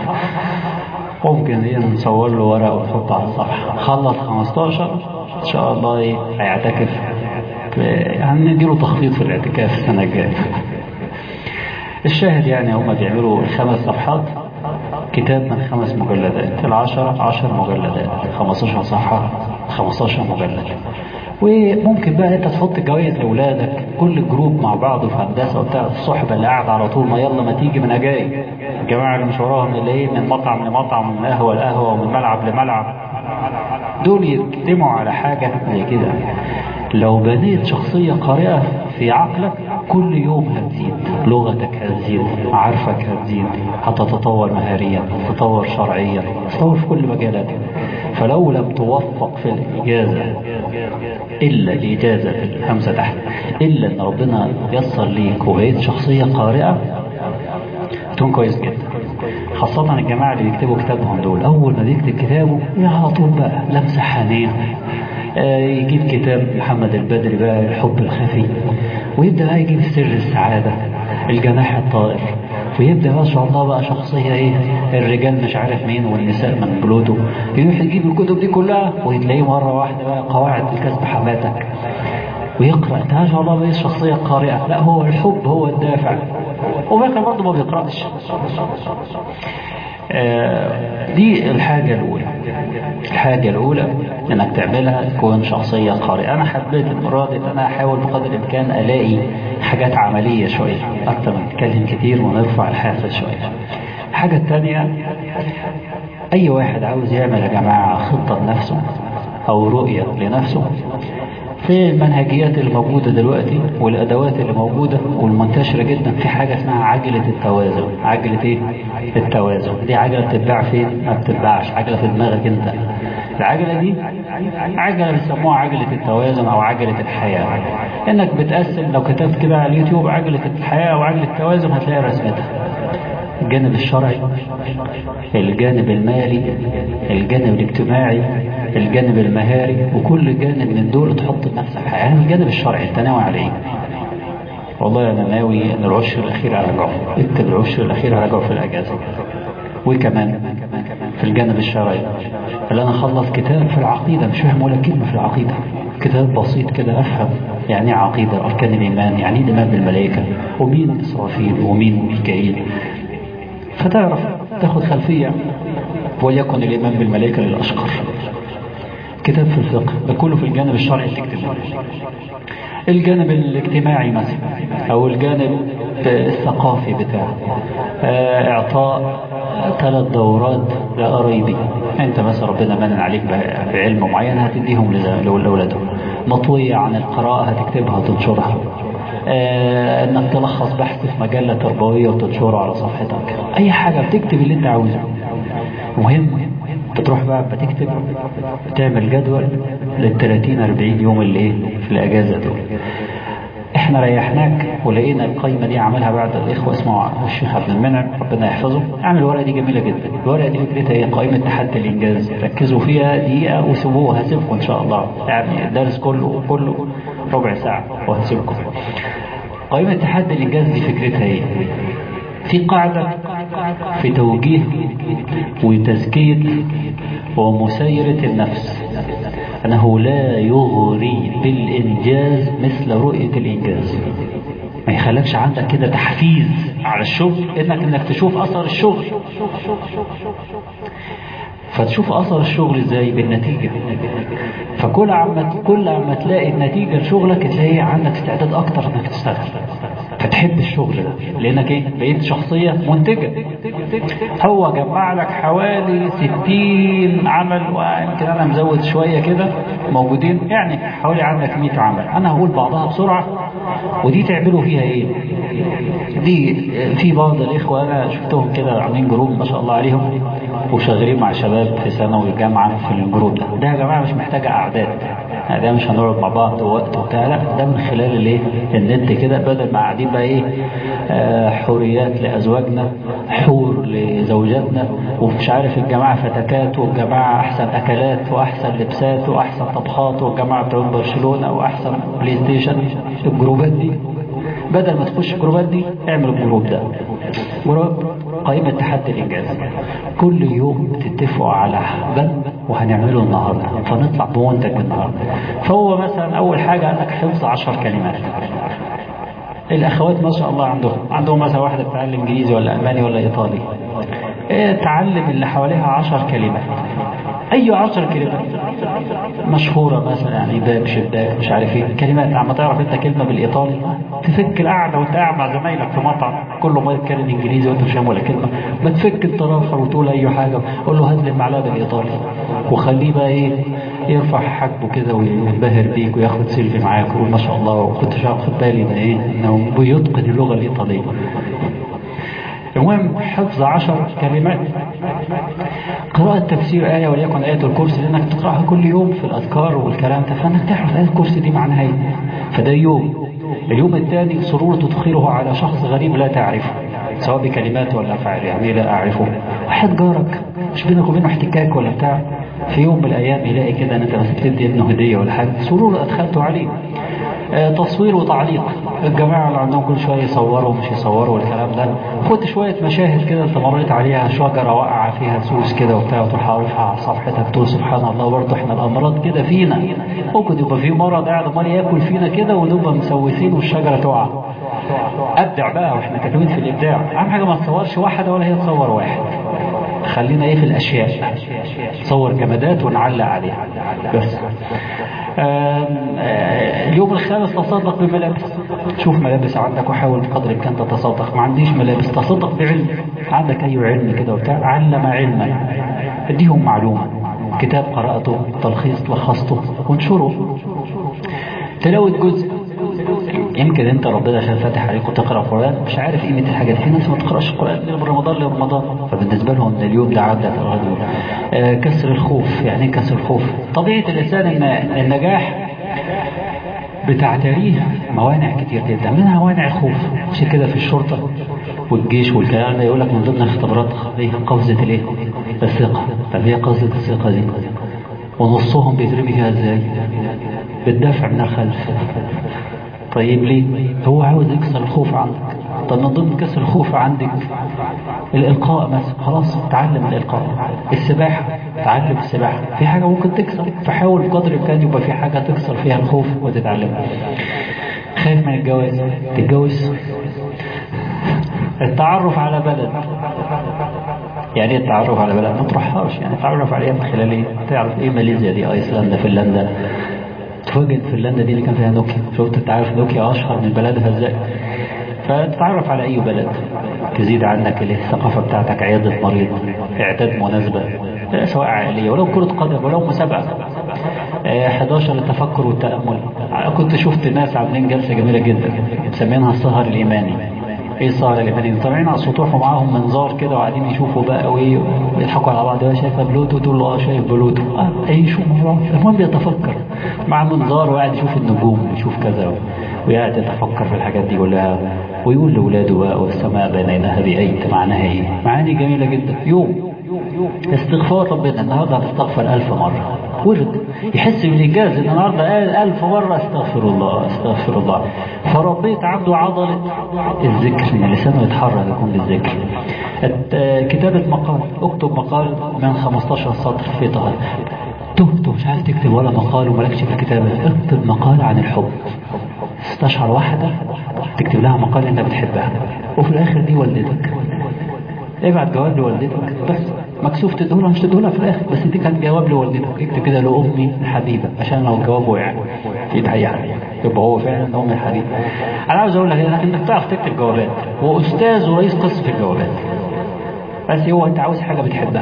Speaker 1: ممكن ايه نصور له ورقه ونحطه على الصفحه خلص 15 ان شاء الله ايه هيعتكف يعني نديله تخفيض في الاعتكاف السنه الجايه الشاهد يعني هم بيعملوا الخمس صفحات كتاب من خمس مجلدات العشرة عشر مجلدات 15 صفحة 15 مجلد وممكن بقى انت تحط جوائز لاولادك كل جروب مع بعض في هندسه وبتاع الصحبه اللي قاعد على طول ما يلا ما تيجي من اجاي الجماعه اللي مش وراهم اللي ايه من مطعم لمطعم من قهوه لقهوه ومن ملعب لملعب دول يجتمعوا على حاجه زي كده لو بنيت شخصيه قارئه في عقلك كل يوم هتزيد لغتك هتزيد عارفك هتزيد هتتطور مهاريا هتتطور شرعيا هتتطور في كل مجالاتك فلو لم توفق في الإجازة إلا الإجازة في الهمزة تحت إلا أن ربنا يسر ليك وبقيت شخصية قارئة تكون كويس جدا خاصة الجماعة اللي بيكتبوا كتابهم دول أول ما بيكتب كتابه على طول بقى لمسة حنية يجيب كتاب محمد البدري بقى الحب الخفي ويبدأ بقى يجيب سر السعادة الجناح الطائر ويبدأ ما شاء الله بقى شخصية ايه الرجال مش عارف مين والنساء من بلوتو يروح يجيب الكتب دي كلها وتلاقيه مرة واحدة بقى قواعد الكسب حماتك ويقرأ انت ما شاء الله بقى شخصية قارئة لا هو الحب هو الدافع وباقي برضه ما بيقرأش آه دي الحاجة الأولى الحاجة الأولى إنك تعملها تكون شخصية قارئة أنا حبيت المرة دي إن أنا أحاول بقدر الإمكان ألاقي حاجات عملية شوية أكتر من نتكلم كتير ونرفع الحافز شوية الحاجة الثانية أي واحد عاوز يعمل يا جماعة خطة لنفسه أو رؤية لنفسه في المنهجيات اللي موجودة دلوقتي والأدوات اللي موجودة والمنتشرة جدا في حاجة اسمها عجلة التوازن عجلة ايه؟ التوازن دي عجلة بتتباع فين؟ ما بتتباعش عجلة في دماغك انت العجلة دي عجلة بيسموها عجلة التوازن أو عجلة الحياة إنك بتقسم لو كتبت كده على اليوتيوب عجلة الحياة أو عجلة التوازن هتلاقي رسمتها الجانب الشرعي الجانب المالي الجانب الاجتماعي الجانب المهاري وكل جانب من دول تحط لنفسك يعني الجانب الشرعي انت ناوي على ايه والله انا ناوي ان العشر الاخير هراجعه اكتب العشر الاخير هراجعه في الاجازه وكمان في الجانب الشرعي اللي انا اخلص كتاب في العقيده مش فاهم ولا كلمه في العقيده كتاب بسيط كده افهم يعني ايه عقيده اركان الايمان يعني ايه الايمان بالملائكه ومين اسرافيل ومين ميكائيل فتعرف تاخد خلفيه وليكن الايمان بالملائكه للاشقر كتاب في الفقه ده كله في الجانب الشرعي تكتبه الجانب الاجتماعي مثلا او الجانب الثقافي بتاعه اعطاء ثلاث دورات لقرايبي انت مثلا ربنا منن عليك بعلم معين هتديهم لاولادهم مطوية عن القراءة هتكتبها وتنشرها آه انك تلخص بحث في مجلة تربوية وتنشره على صفحتك اي حاجة بتكتب اللي انت عاوزه مهم بتروح بقى بتكتب بتعمل جدول لل 30 40 يوم اللي ايه في الاجازه دول احنا ريحناك ولقينا القايمه دي عملها بعد الاخوه اسمه الشيخ عبد المنعم ربنا يحفظه عامل الورقه دي جميله جدا الورقه دي فكرتها ايه قائمه تحدي الانجاز ركزوا فيها دقيقه وسيبوها هسيبكم ان شاء الله يعني الدرس كله كله ربع ساعه وهسيبكم قائمة تحدي الإنجاز دي فكرتها إيه؟ في قاعدة في توجيه وتزكية ومسايرة النفس أنه لا يغري بالإنجاز مثل رؤية الإنجاز ما يخلكش عندك كده تحفيز على الشغل انك انك تشوف اثر الشغل فتشوف اثر الشغل ازاي بالنتيجة فكل عما كل عما تلاقي النتيجة لشغلك تلاقي عندك استعداد اكتر انك تشتغل فتحب الشغل ده لانك ايه بقيت شخصية منتجة هو جمع لك حوالي 60 عمل ويمكن انا مزود شوية كده موجودين يعني حوالي عندك 100 عمل انا هقول بعضها بسرعة ودي تعملوا فيها ايه دي في بعض الاخوة انا شفتهم كده عاملين جروب ما شاء الله عليهم وشغالين مع شباب في ثانوي الجامعة في الجروب ده ده يا جماعة مش محتاجة اعداد يعني ده مش هنقعد مع بعض وقت وبتاع لا ده من خلال الايه النت كده بدل ما قاعدين بقى ايه آه حوريات لازواجنا حور لزوجاتنا ومش عارف الجماعة فتكات والجماعة احسن اكلات واحسن لبسات واحسن طبخات والجماعة بتوع برشلونة واحسن بلاي ستيشن الجروبات دي بدل ما تخش الجروبات دي اعمل الجروب ده جروب قائمة تحدي الإنجاز كل يوم تتفقوا على بند وهنعمله النهاردة فنطلع بمنتج النهاردة فهو مثلا أول حاجة قال لك حفظ عشر كلمات الأخوات ما شاء الله عندهم عندهم مثلا واحدة بتتعلم إنجليزي ولا ألماني ولا إيطالي إيه تعلم اللي حواليها عشر كلمات أي عشر كلمات مشهورة مثلا يعني باب شباك مش عارف ايه كلمات عم تعرف انت كلمة بالإيطالي تفك القعدة وانت قاعد مع زمايلك في مطعم كله ما يتكلم إنجليزي وانت مش فاهم ولا كلمة ما تفك انت رافر وتقول أي حاجة قول له هات لي المعلقة بالإيطالي وخليه بقى ايه يرفع حاجبه كده وينبهر بيك وياخد سيلفي معاك ويقول ما شاء الله وكنت واخد بالي ان ايه انه بيتقن اللغة الإيطالية المهم حفظ عشر كلمات قراءة تفسير آية وليكن آية الكرسي لأنك تقرأها كل يوم في الأذكار والكلام ده فأنك تعرف آية الكرسي دي معناها إيه فده يوم اليوم الثاني سرور تدخله على شخص غريب لا تعرفه سواء بكلمات ولا أفعال يعني لا أعرفه واحد جارك مش بينك وبينه احتكاك ولا بتاع في يوم من الأيام يلاقي كده أن أنت بس بتدي ابنه هدية ولا حاجة سرور أدخلته عليه آه تصوير وتعليق الجماعة اللي عندهم كل شوية يصوروا ومش يصوروا والكلام ده خد شوية مشاهد كده انت مريت عليها شجرة واقعة فيها سوس كده وبتاع وتروح عارفها على صفحتك تقول سبحان الله برضه احنا الأمراض كده فينا ممكن يبقى في مرض قاعد امال ياكل فينا كده ونبقى مسوسين والشجرة تقع أبدع بقى واحنا كاتبين في الإبداع أهم حاجة ما تصورش واحدة ولا هي تصور واحد خلينا ايه في الاشياء صور جمادات ونعلق عليها بس اليوم الخامس تصدق بملابس شوف ملابس عندك وحاول بقدر الامكان تتصدق ما عنديش ملابس تصدق بعلم عندك اي علم كده وبتاع علم علما اديهم معلومه كتاب قرأته تلخيص لخصته وانشره تلاوة جزء يمكن انت ربنا عشان فاتح عليك وتقرا قران مش عارف قيمه الحاجات في ناس ما تقراش القران من رمضان لرمضان فبالنسبه لهم ان اليوم ده عدى آه كسر الخوف يعني ايه كسر الخوف طبيعه الانسان ان النجاح بتعتريه موانع كتير جدا منها موانع الخوف عشان كده في الشرطه والجيش والكلام ده يقول لك من ضمن الاختبارات ايه قفزه الايه الثقه طب هي قفزه الثقه دي ونصهم بيترمي فيها ازاي بالدفع من الخلف طيب ليه هو عاوز يكسر الخوف عندك طب من ضمن كسر الخوف عندك الإلقاء مثلا خلاص تعلم الإلقاء السباحة تعلم السباحة في حاجة ممكن تكسر فحاول بقدر الإمكان يبقى في حاجة تكسر فيها الخوف وتتعلمها خايف من الجواز تتجوز التعرف على بلد يعني ايه التعرف على بلد ما تروحهاش يعني تعرف عليها من خلال ايه تعرف ايه ماليزيا دي ايسلندا فنلندا تفاجئ فنلندا دي اللي كان فيها نوكيا شفت انت عارف نوكيا اشهر من بلدها ازاي فتتعرف على اي بلد تزيد عنك الثقافة بتاعتك عيادة مريض اعداد مناسبة سواء عائلية ولو كرة قدم ولو مسابقة 11 التفكر والتأمل كنت شفت ناس عاملين جلسة جميلة جدا مسمينها السهر الإيماني ايه السهر الإيماني طالعين على السطوح ومعاهم منظار كده وقاعدين يشوفوا بقى وايه ويضحكوا على بعض شايفه بلوتو تقول له اه شايف بلوتو اه عيشوا مع بعض المهم بيتفكر مع منظار وقاعد يشوف النجوم ويشوف كذا وقاعد يتفكر في الحاجات دي كلها ويقول لاولاده بقى والسماء بنيناها بأيت معناها ايه معاني جميلة جدا يوم استغفار ربنا النهارده هتستغفر ألف مرة ورد يحس بالإنجاز إن النهاردة قال ألف مرة استغفر الله استغفر الله فربيت عنده عضلة الذكر إن لسانه يتحرك يكون بالذكر كتابة مقال اكتب مقال من 15 سطر في طهر تهت مش عايز تكتب ولا مقال ومالكش في الكتابة اكتب مقال عن الحب استشعر واحدة تكتب لها مقال انت بتحبها وفي الاخر دي والدتك ابعت جواب لوالدتك بس مكسوف تدهولها مش تدهولها في الاخر بس دي كان جواب لوالدتك اكتب كده لامي الحبيبه عشان لو الجواب وقع في ايد اي حد يبقى هو فعلا امي الحبيبه انا عاوز اقول لك انك تعرف تكتب جوابات واستاذ ورئيس قسم في الجوابات بس هو انت عاوز حاجه بتحبها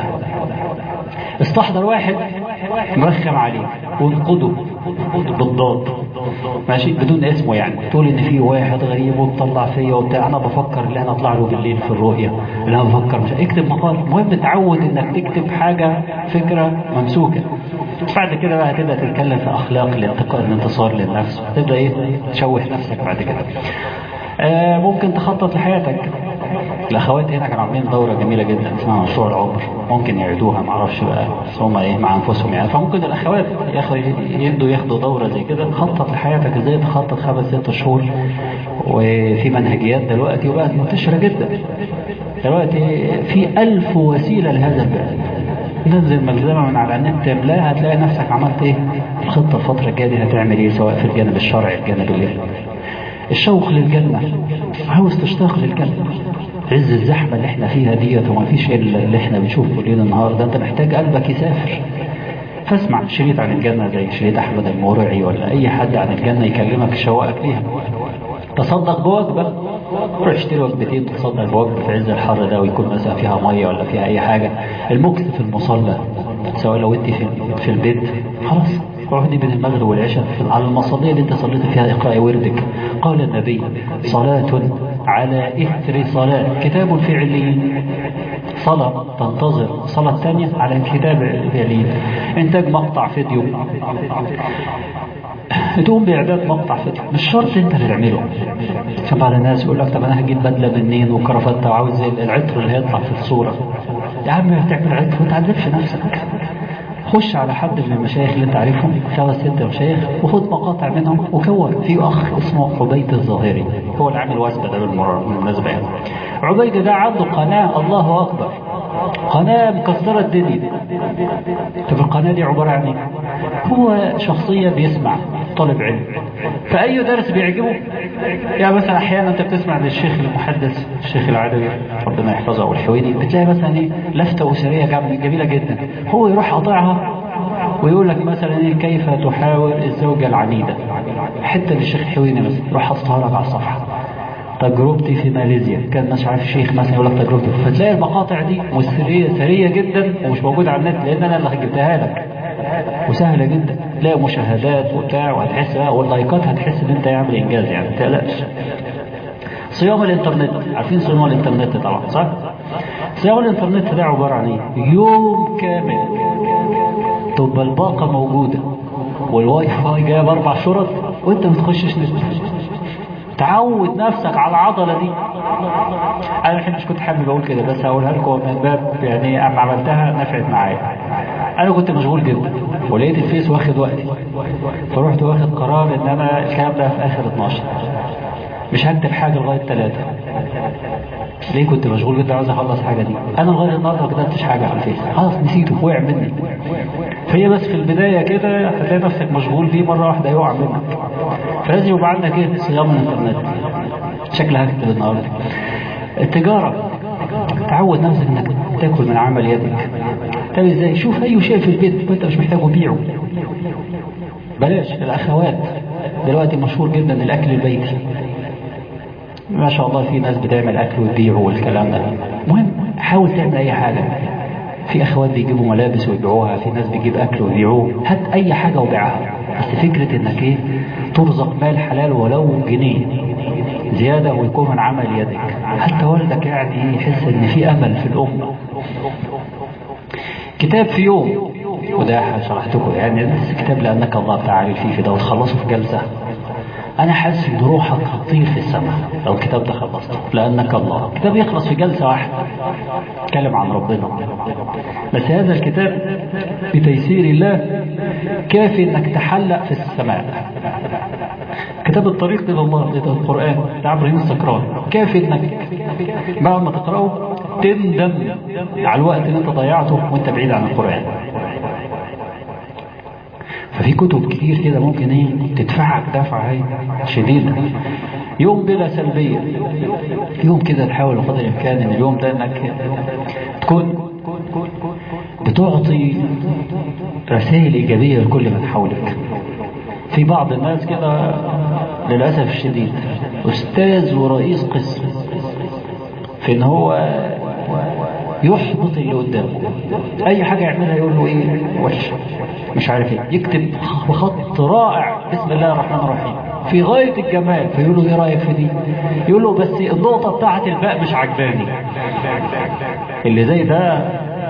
Speaker 1: استحضر واحد مرخم عليه وانقده بالضاد ماشي بدون اسمه يعني تقول ان في واحد غريب وبطلع فيا وبتاع انا بفكر ان انا اطلع له بالليل في الرؤيه اللي انا بفكر مش اكتب مقال المهم تعود انك تكتب حاجه فكره ممسوكه بعد كده بقى هتبدا تتكلم في اخلاق الانتقال الانتصار للنفس تبدا ايه تشوه نفسك بعد كده آه ممكن تخطط لحياتك الاخوات هنا كانوا عاملين دوره جميله جدا اسمها مشروع العمر ممكن يعيدوها ما اعرفش بقى بس هم ايه مع انفسهم يعني فممكن الاخوات ياخدوا يدوا ياخدوا دوره زي كده خطط لحياتك ازاي تخطط خمس ست شهور وفي منهجيات دلوقتي وبقت منتشره جدا دلوقتي في ألف وسيله لهذا الباب نزل ملزمه من على النت تملاها هتلاقي نفسك عملت ايه الخطه الفتره الجايه دي هتعمل ايه سواء في الجانب الشرعي الجانب اللي الشوق للجنة عاوز تشتاق للجنة عز الزحمة اللي احنا فيها ديت وما فيش الا اللي احنا بنشوفه ليل النهار ده انت محتاج قلبك يسافر فاسمع شريط عن الجنة زي شريط احمد المورعي ولا اي حد عن الجنة يكلمك يشوقك ليها تصدق بوجبة روح اشتري وجبتين تصدق بوجبة في عز الحر ده ويكون مثلا فيها مية ولا فيها اي حاجة المكث في المصلى سواء لو انت في, في البيت خلاص اقعدي بين المغرب والعشاء على المصلية اللي انت صليت فيها اقرأي وردك قال النبي صلاة على إثر صلاة كتاب في عليين صلاة تنتظر صلاة ثانية على كتاب في عليين انتاج مقطع فيديو تقوم بإعداد مقطع فيديو مش شرط انت اللي تعمله عشان بعض الناس يقول لك طب انا هجيب بدله منين وكرافته وعاوز العطر اللي هيطلع في الصوره يا عم هتعمل عطر وما تعذبش نفسك خش على حد من المشايخ اللي انت عارفهم خمس ست مشايخ وخد مقاطع منهم وكون في اخ اسمه عبيد الظاهري هو اللي عامل واسطه ده بالمناسبه يعني عبيد ده عنده قناه الله اكبر قناه مكسره الدنيا طب القناه دي عباره عن ايه؟ هو شخصيه بيسمع طالب علم فاي درس بيعجبه يعني مثلا احيانا انت بتسمع للشيخ المحدث الشيخ العدوي ربنا يحفظه او الحويني بتلاقي مثلا ايه لفته اسريه جميله جدا هو يروح قاطعها ويقول لك مثلا ايه كيف تحاور الزوجه العنيده حته للشيخ الحويني مثلا يروح حاططها لك على الصفحه تجربتي في ماليزيا كان مش عارف شيخ مثلا يقول لك تجربتي فتلاقي المقاطع دي مسريه سريه جدا ومش موجوده على النت لان انا اللي جبتها لك وسهله جدا تلاقي مشاهدات وبتاع وهتحس واللايكات هتحس ان انت يعمل انجاز يعني ما تقلقش صيام الانترنت عارفين صيام الانترنت طبعا صح صيام الانترنت ده عباره عن ايه يوم كامل تبقى الباقه موجوده والواي فاي جايب اربع شرط وانت ما تخشش نت تعود نفسك على العضله دي انا الحين مش كنت حابب اقول كده بس هقولها لكم من باب يعني اما عملتها نفعت معايا انا كنت مشغول جدا ولقيت الفيس واخد وقتي فرحت واخد قرار ان انا الكلام ده في اخر 12 مش هكتب حاجه لغايه 3 ليه كنت مشغول جدا عاوز اخلص حاجه دي انا لغايه النهارده ما كتبتش حاجه على الفيس خلاص نسيته وقع مني فهي بس في البدايه كده هتلاقي نفسك مشغول فيه مره واحده يقع منك فلازم يبقى عندك ايه صيام الانترنت شكلها هكتب النهارده التجاره تعود نفسك انك تاكل من عمل يدك طب ازاي شوف اي شيء في البيت وانت مش محتاجه بيعه بلاش الاخوات دلوقتي مشهور جدا الاكل البيتي ما شاء الله في ناس بتعمل اكل وتبيعه والكلام ده المهم حاول تعمل اي حاجه في اخوات بيجيبوا ملابس ويبيعوها في ناس بيجيب اكل ويبيعوه هات اي حاجه وبيعها بس فكره انك ايه ترزق مال حلال ولو جنيه زياده ويكون من عمل يدك حتى والدك يعني يحس ان في امل في الامه كتاب في يوم وده شرحتكم يعني بس كتاب لانك الله تعالى فيه في ده وتخلصه في جلسه انا حاسس ان روحك هتطير في السماء لو الكتاب ده خلصته لانك الله الكتاب يخلص في جلسه واحده اتكلم عن ربنا بس هذا الكتاب بتيسير الله كافي انك تحلق في السماء كتاب الطريق الى الله ده القران بتاع ابراهيم السكران كافي انك بعد ما تقراه تندم على الوقت اللي انت ضيعته وانت بعيد عن القران ففي كتب كتير كده ممكن ايه تدفعك دفعة ايه شديدة يوم بلا سلبية يوم كده تحاول بقدر الامكان ان اليوم ده انك تكون بتعطي رسائل ايجابية لكل من حولك في بعض الناس كده للأسف الشديد أستاذ ورئيس قسم في إن هو يحبط اللي قدامه أي حاجة يعملها يقول له إيه وحش مش عارف إيه يكتب بخط رائع بسم الله الرحمن الرحيم في غاية الجمال فيقول له إيه رأيك في دي يقول له بس النقطة بتاعت الباء مش عجباني اللي زي ده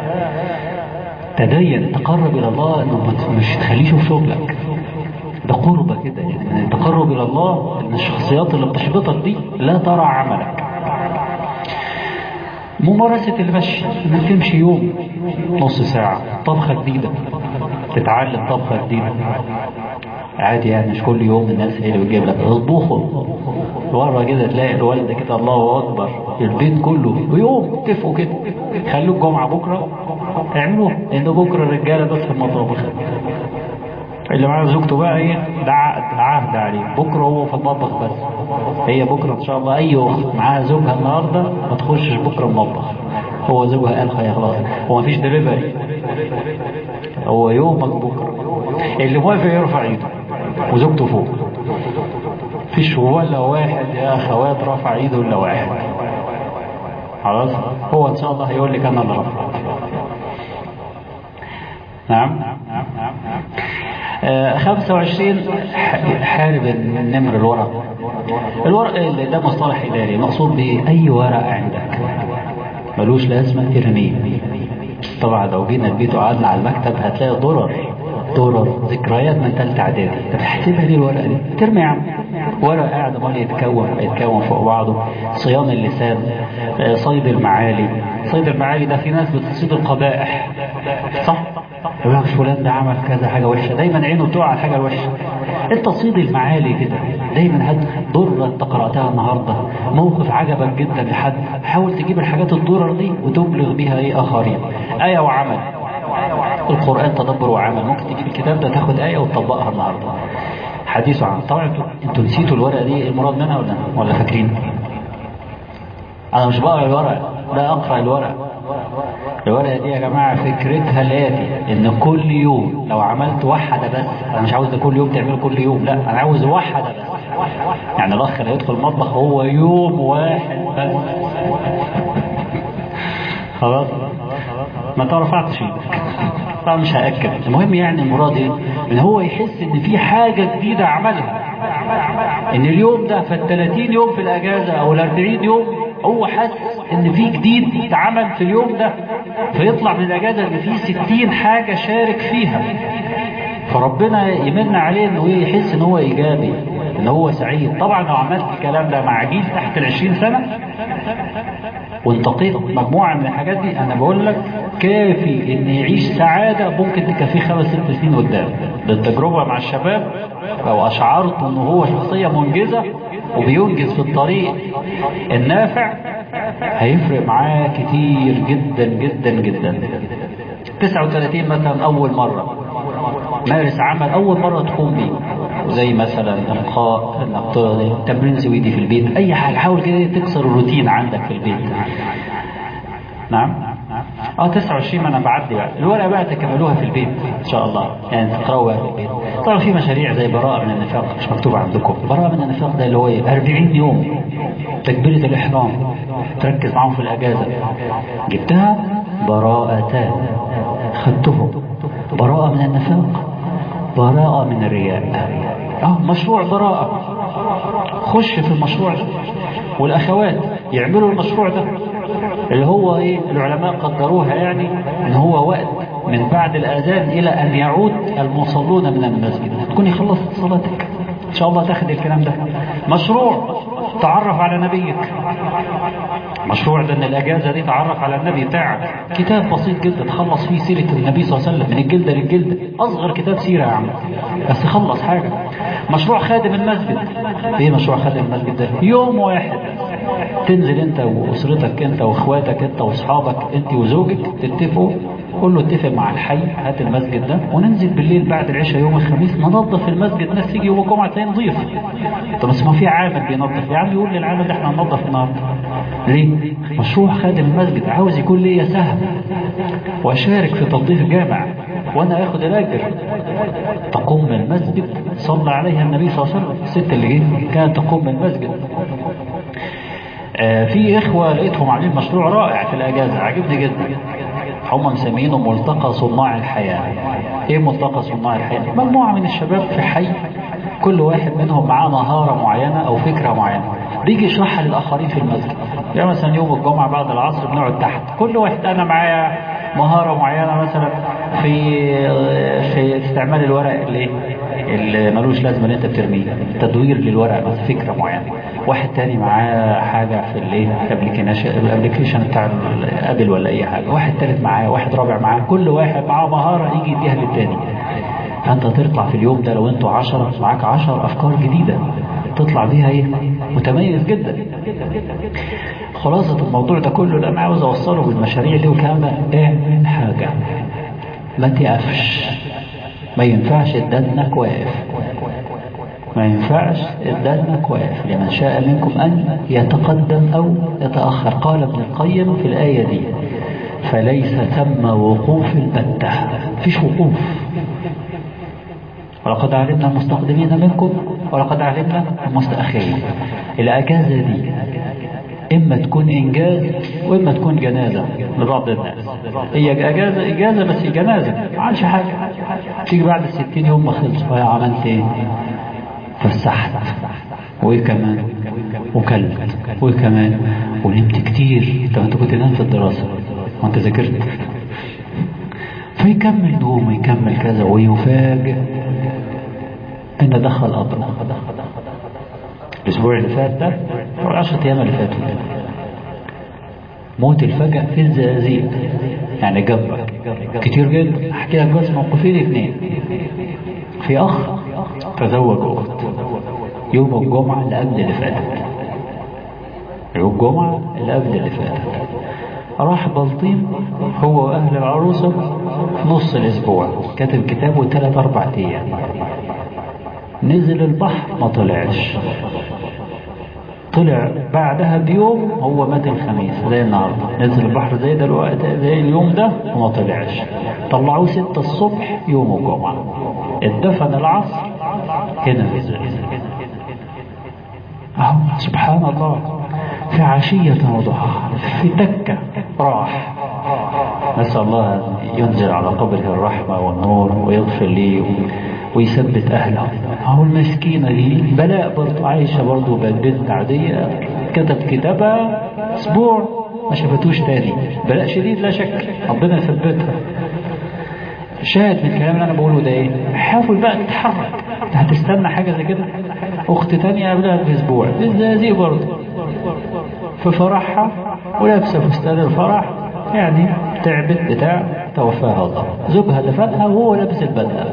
Speaker 1: تدين تقرب إلى الله إنه مش تخليه يشوف شغلك ده قربة كده يعني تقرب إلى الله إن الشخصيات اللي بتحبطك دي لا ترى عملك ممارسة المشي انك تمشي يوم نص ساعة طبخة جديدة تتعلم طبخة جديدة عادي يعني مش كل يوم الناس هي اللي بتجيب لك اطبخوا مرة كده تلاقي الوالدة كده الله أكبر البيت كله يوم اتفقوا كده خلوا الجمعة بكرة اعملوه لأن بكرة الرجالة بس في المطابخ اللي معاه زوجته بقى ايه ده عقد عهد عليه بكره هو في المطبخ بس هي بكره ان شاء الله اي اخت معاها زوجها النهارده ما تخشش بكره المطبخ هو زوجها قال خلاص خلاص هو ما فيش دليفري هو يومك بكره اللي موافق يرفع ايده وزوجته فوق فيش ولا واحد يا اخوات رفع ايده الا واحد خلاص هو ان شاء الله هيقول لك انا اللي رفعت نعم آه 25 حارب النمر الورق الورق ده مصطلح إداري مقصود به أي ورق عندك ملوش لازمة ارميه طبعا لو جينا البيت وقعدنا على المكتب هتلاقي ضرر ضرر ذكريات من ثالثه اعدادي انت بتحسبها دي الورقه دي ترمي يا عم ورق قاعد امال يتكون يتكون فوق بعضه صيام اللسان صيد المعالي صيد المعالي ده في ناس بتصيد القبائح صح يقول لك فلان ده عمل كذا حاجه وحشه دايما عينه بتقع على الحاجه الوحشه انت صيد المعالي كده دايما هات ضرة انت قراتها النهارده موقف عجبك جدا لحد حاول تجيب الحاجات الضرر دي وتبلغ بها ايه اخرين ايه وعمل القرآن تدبر وعمل ممكن تجيب الكتاب ده تاخد آية وتطبقها النهاردة حديث عن طبعا انتوا نسيتوا الورقة دي المراد منها ولا ولا فاكرين انا مش بقرا الورقة لا اقرا الورقة الورقة دي يا جماعة فكرتها الآتي ان كل يوم لو عملت واحدة بس انا مش عاوز ده كل يوم تعمله كل يوم لا انا عاوز واحدة بس يعني الاخ اللي يدخل المطبخ هو يوم واحد بس خلاص ما انت رفعتش ايدك طبعا مش هاكد المهم يعني المراد ايه ان هو يحس ان في حاجه جديده عملها ان اليوم ده في ال 30 يوم في الاجازه او ال 40 يوم هو حاسس ان في جديد اتعمل في اليوم ده فيطلع من الاجازه ان في 60 حاجه شارك فيها فربنا يمن عليه انه يحس ان هو ايجابي ان هو سعيد طبعا لو عملت الكلام ده مع جيل تحت ال 20 سنه وانتقيت مجموعة من الحاجات دي أنا بقول لك كافي إن يعيش سعادة ممكن تكفيه خمس ست سنين قدام بالتجربة مع الشباب لو أشعرت إن هو شخصية منجزة وبينجز في الطريق النافع هيفرق معاه كتير جدا جدا جدا 39 مثلا أول مرة مارس عمل أول مرة تقوم بيه زي مثلا القاء انك تمرين سويدي في البيت اي حاجه حاول كده تكسر الروتين عندك في البيت نعم اه 29 ما انا بعدي بقى الورقه بقى تكملوها في البيت ان شاء الله يعني تقراوها في البيت طبعا في مشاريع زي براءه من النفاق مش مكتوبه عندكم براءه من النفاق ده اللي هو ايه 40 يوم تكبيره الاحرام تركز معاهم في الاجازه جبتها براءتان خدتهم براءه من النفاق براءه من الرياء اه مشروع براءة خش في المشروع ده والأخوات يعملوا المشروع ده اللي هو ايه العلماء قدروها يعني ان هو وقت من بعد الآذان إلى أن يعود المصلون من المسجد تكوني خلصت صلاتك شاء الله تاخد الكلام ده مشروع تعرف على نبيك مشروع ده ان الاجازه دي تعرف على النبي بتاعك كتاب بسيط جدا تخلص فيه سيره النبي صلى الله عليه وسلم من الجلده للجلده اصغر كتاب سيره يا عم بس خلص حاجه مشروع خادم المسجد ايه مشروع خادم المسجد ده يوم واحد تنزل انت واسرتك انت واخواتك انت واصحابك انت وزوجك تتفقوا قول له اتفق مع الحي هات المسجد ده وننزل بالليل بعد العشاء يوم الخميس ننظف المسجد الناس تيجي يوم الجمعه تلاقيه نظيف طب بس ما في عامل بينظف يا عم يقول للعامل ده احنا هننظف النهارده ليه؟ مشروع خادم المسجد عاوز يكون ليا سهم واشارك في تنظيف الجامع وانا اخد الاجر تقوم من المسجد صلى عليها النبي صلى الله عليه وسلم الست اللي جه كانت تقوم من المسجد آه في اخوه لقيتهم عاملين مشروع رائع في الاجازه عجبني جدا هم مسمينه ملتقى صناع الحياه ايه ملتقى صناع الحياه مجموعه من الشباب في حي كل واحد منهم معاه مهاره معينه او فكره معينه بيجي يشرحها للاخرين في المسجد يعني مثلا يوم الجمعه بعد العصر بنقعد تحت كل واحد انا معايا مهاره معينه مثلا في في استعمال الورق اللي اللي ملوش لازمه اللي انت بترميه تدوير للورق مثلا فكره معينه واحد تاني معاه حاجه في الايه الابلكيشن بتاع الابل ولا اي حاجه واحد تالت معاه واحد رابع معاه كل واحد معاه مهاره يجي يديها للتاني فانت تطلع في اليوم ده لو انتوا عشرة معاك عشر افكار جديده تطلع بيها ايه متميز جدا خلاصة الموضوع ده كله اللي انا عاوز اوصله بالمشاريع دي وكمان اعمل حاجة ما تقفش ما ينفعش تدنك واقف ما ينفعش تدنك واقف لمن شاء منكم ان يتقدم او يتأخر قال ابن القيم في الآية دي فليس ثم وقوف البتة فيش وقوف ولقد علمنا المستقدمين منكم ولقد علمنا المستأخرين الأجازة دي إما تكون إنجاز وإما تكون جنازة لبعض الناس هي أجازة إجازة بس جنازة ما عملش حاجة تيجي بعد الستين يوم ما خلص ويا عملت إيه فسحت وإيه كمان وكلت وإيه كمان ونمت كتير طب أنت كنت نام في الدراسة وأنت ذاكرت فيكمل نوم ويكمل كذا ويفاجئ ان دخل ابنه الاسبوع اللي فات ده او العشرة ايام اللي فاتوا موت الفجأة في الزقازيق يعني جنبك كتير جدا احكي لك بس موقفين اثنين في اخ تزوج اخت يوم الجمعة اللي قبل اللي فاتت يوم الجمعة اللي قبل اللي فاتت راح بلطيم هو واهل العروسة في نص الاسبوع كتب كتابه ثلاث اربع ايام نزل البحر ما طلعش طلع بعدها بيوم هو مات الخميس زي النهارده نزل البحر زي دلوقتي زي اليوم ده وما طلعش طلعوه ستة الصبح يوم الجمعة اتدفن العصر هنا في الزلزال اهو سبحان الله في عشية وضحاها في تكة راح نسأل الله أن ينزل على قبره الرحمة والنور ويغفر لي ويثبت أهله أهو المسكينة دي بلاء برضه عايشة برضه بنت عادية كتب كتابها أسبوع ما شافتوش تاني بلاء شديد لا شك ربنا يثبتها شاهد من الكلام اللي انا بقوله ده ايه حاول بقى تتحرك هتستنى حاجه زي كده اخت تانية قبلها باسبوع الزقازيق برضه في فرحها ولابسه فستان الفرح يعني تعبت بتاع توفاها الله زوجها دفنها وهو لابس البدله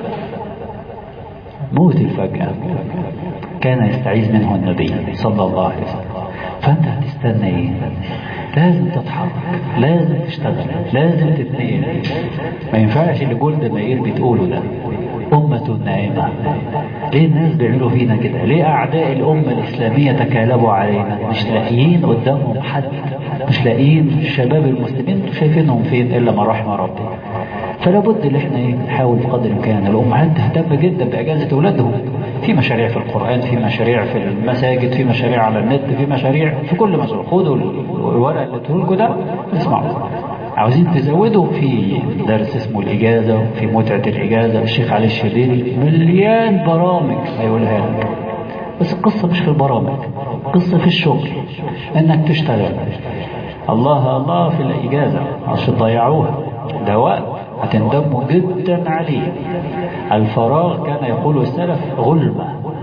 Speaker 1: موت الفجأة كان يستعيذ منه النبي صلى الله عليه وسلم فأنت هتستنى إيه؟ لازم تتحرك لازم تشتغل لازم تتنقل ما ينفعش اللي جولد ماير بتقوله ده أمة نائمة ليه الناس بيعملوا فينا كده ليه أعداء الأمة الإسلامية تكالبوا علينا مش لاقيين قدامهم حد مش لاقيين الشباب المسلمين شايفينهم فين إلا ما رحم ربي فلا بد ان احنا ايه نحاول بقدر الامكان الامهات تهتم جدا باجازه اولادهم في مشاريع في القران في مشاريع في المساجد في مشاريع على النت في مشاريع في كل مشروع خدوا الورق اللي تقول ده اسمعوا عاوزين تزودوا في درس اسمه الإجازة في متعة الإجازة الشيخ علي الشريري مليان برامج هيقولها لك بس القصة مش في البرامج القصة في الشغل انك تشتغل الله الله في الإجازة عشان تضيعوها ده وقت هتندموا جدا عليه الفراغ كان يقول السلف غلمة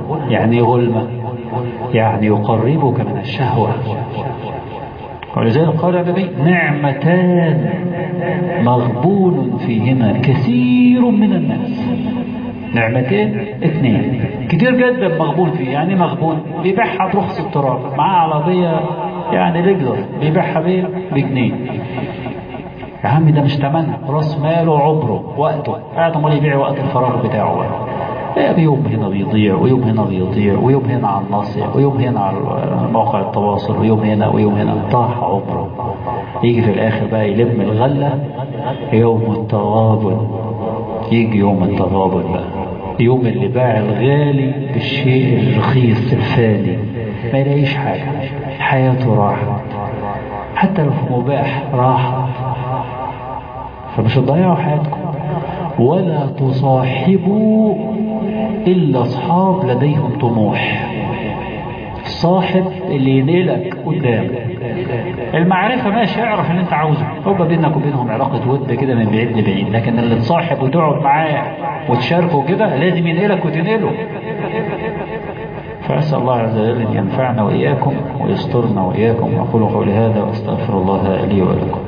Speaker 1: يعني غلمة يعني يقربك من الشهوة ولذلك قال النبي نعمتان مغبون فيهما كثير من الناس نعمتين اثنين كتير جدا مغبون فيه يعني مغبون بيبيعها برخص التراب معاه عربية يعني لجزر بيبيعها بيه بجنيه يا عم ده مش تمنها راس ماله عمره وقته قاعد امال يبيع وقت الفراغ بتاعه بقى يوم هنا بيضيع ويوم هنا بيضيع ويوم هنا على الناصية ويوم هنا على مواقع التواصل ويوم هنا ويوم هنا طاح عمره يجي في الاخر بقى يلم الغلة يوم التغابن يجي يوم التغابن بقى يوم اللي باع الغالي بالشيء الرخيص الفاني ما يلاقيش حاجة حياته راحت حتى لو في مباح راحة فمش تضيعوا حياتكم ولا تصاحبوا إلا أصحاب لديهم طموح الصاحب اللي ينقلك قدام المعرفة ماشي اعرف اللي انت عاوزه هو بينك وبينهم علاقة ود كده من بعيد لبعيد لكن اللي تصاحب وتقعد معاه وتشاركه كده لازم ينقلك وتنقله فأسأل الله عز وجل أن ينفعنا وإياكم ويسترنا وإياكم أقول قولي هذا وأستغفر الله لي ولكم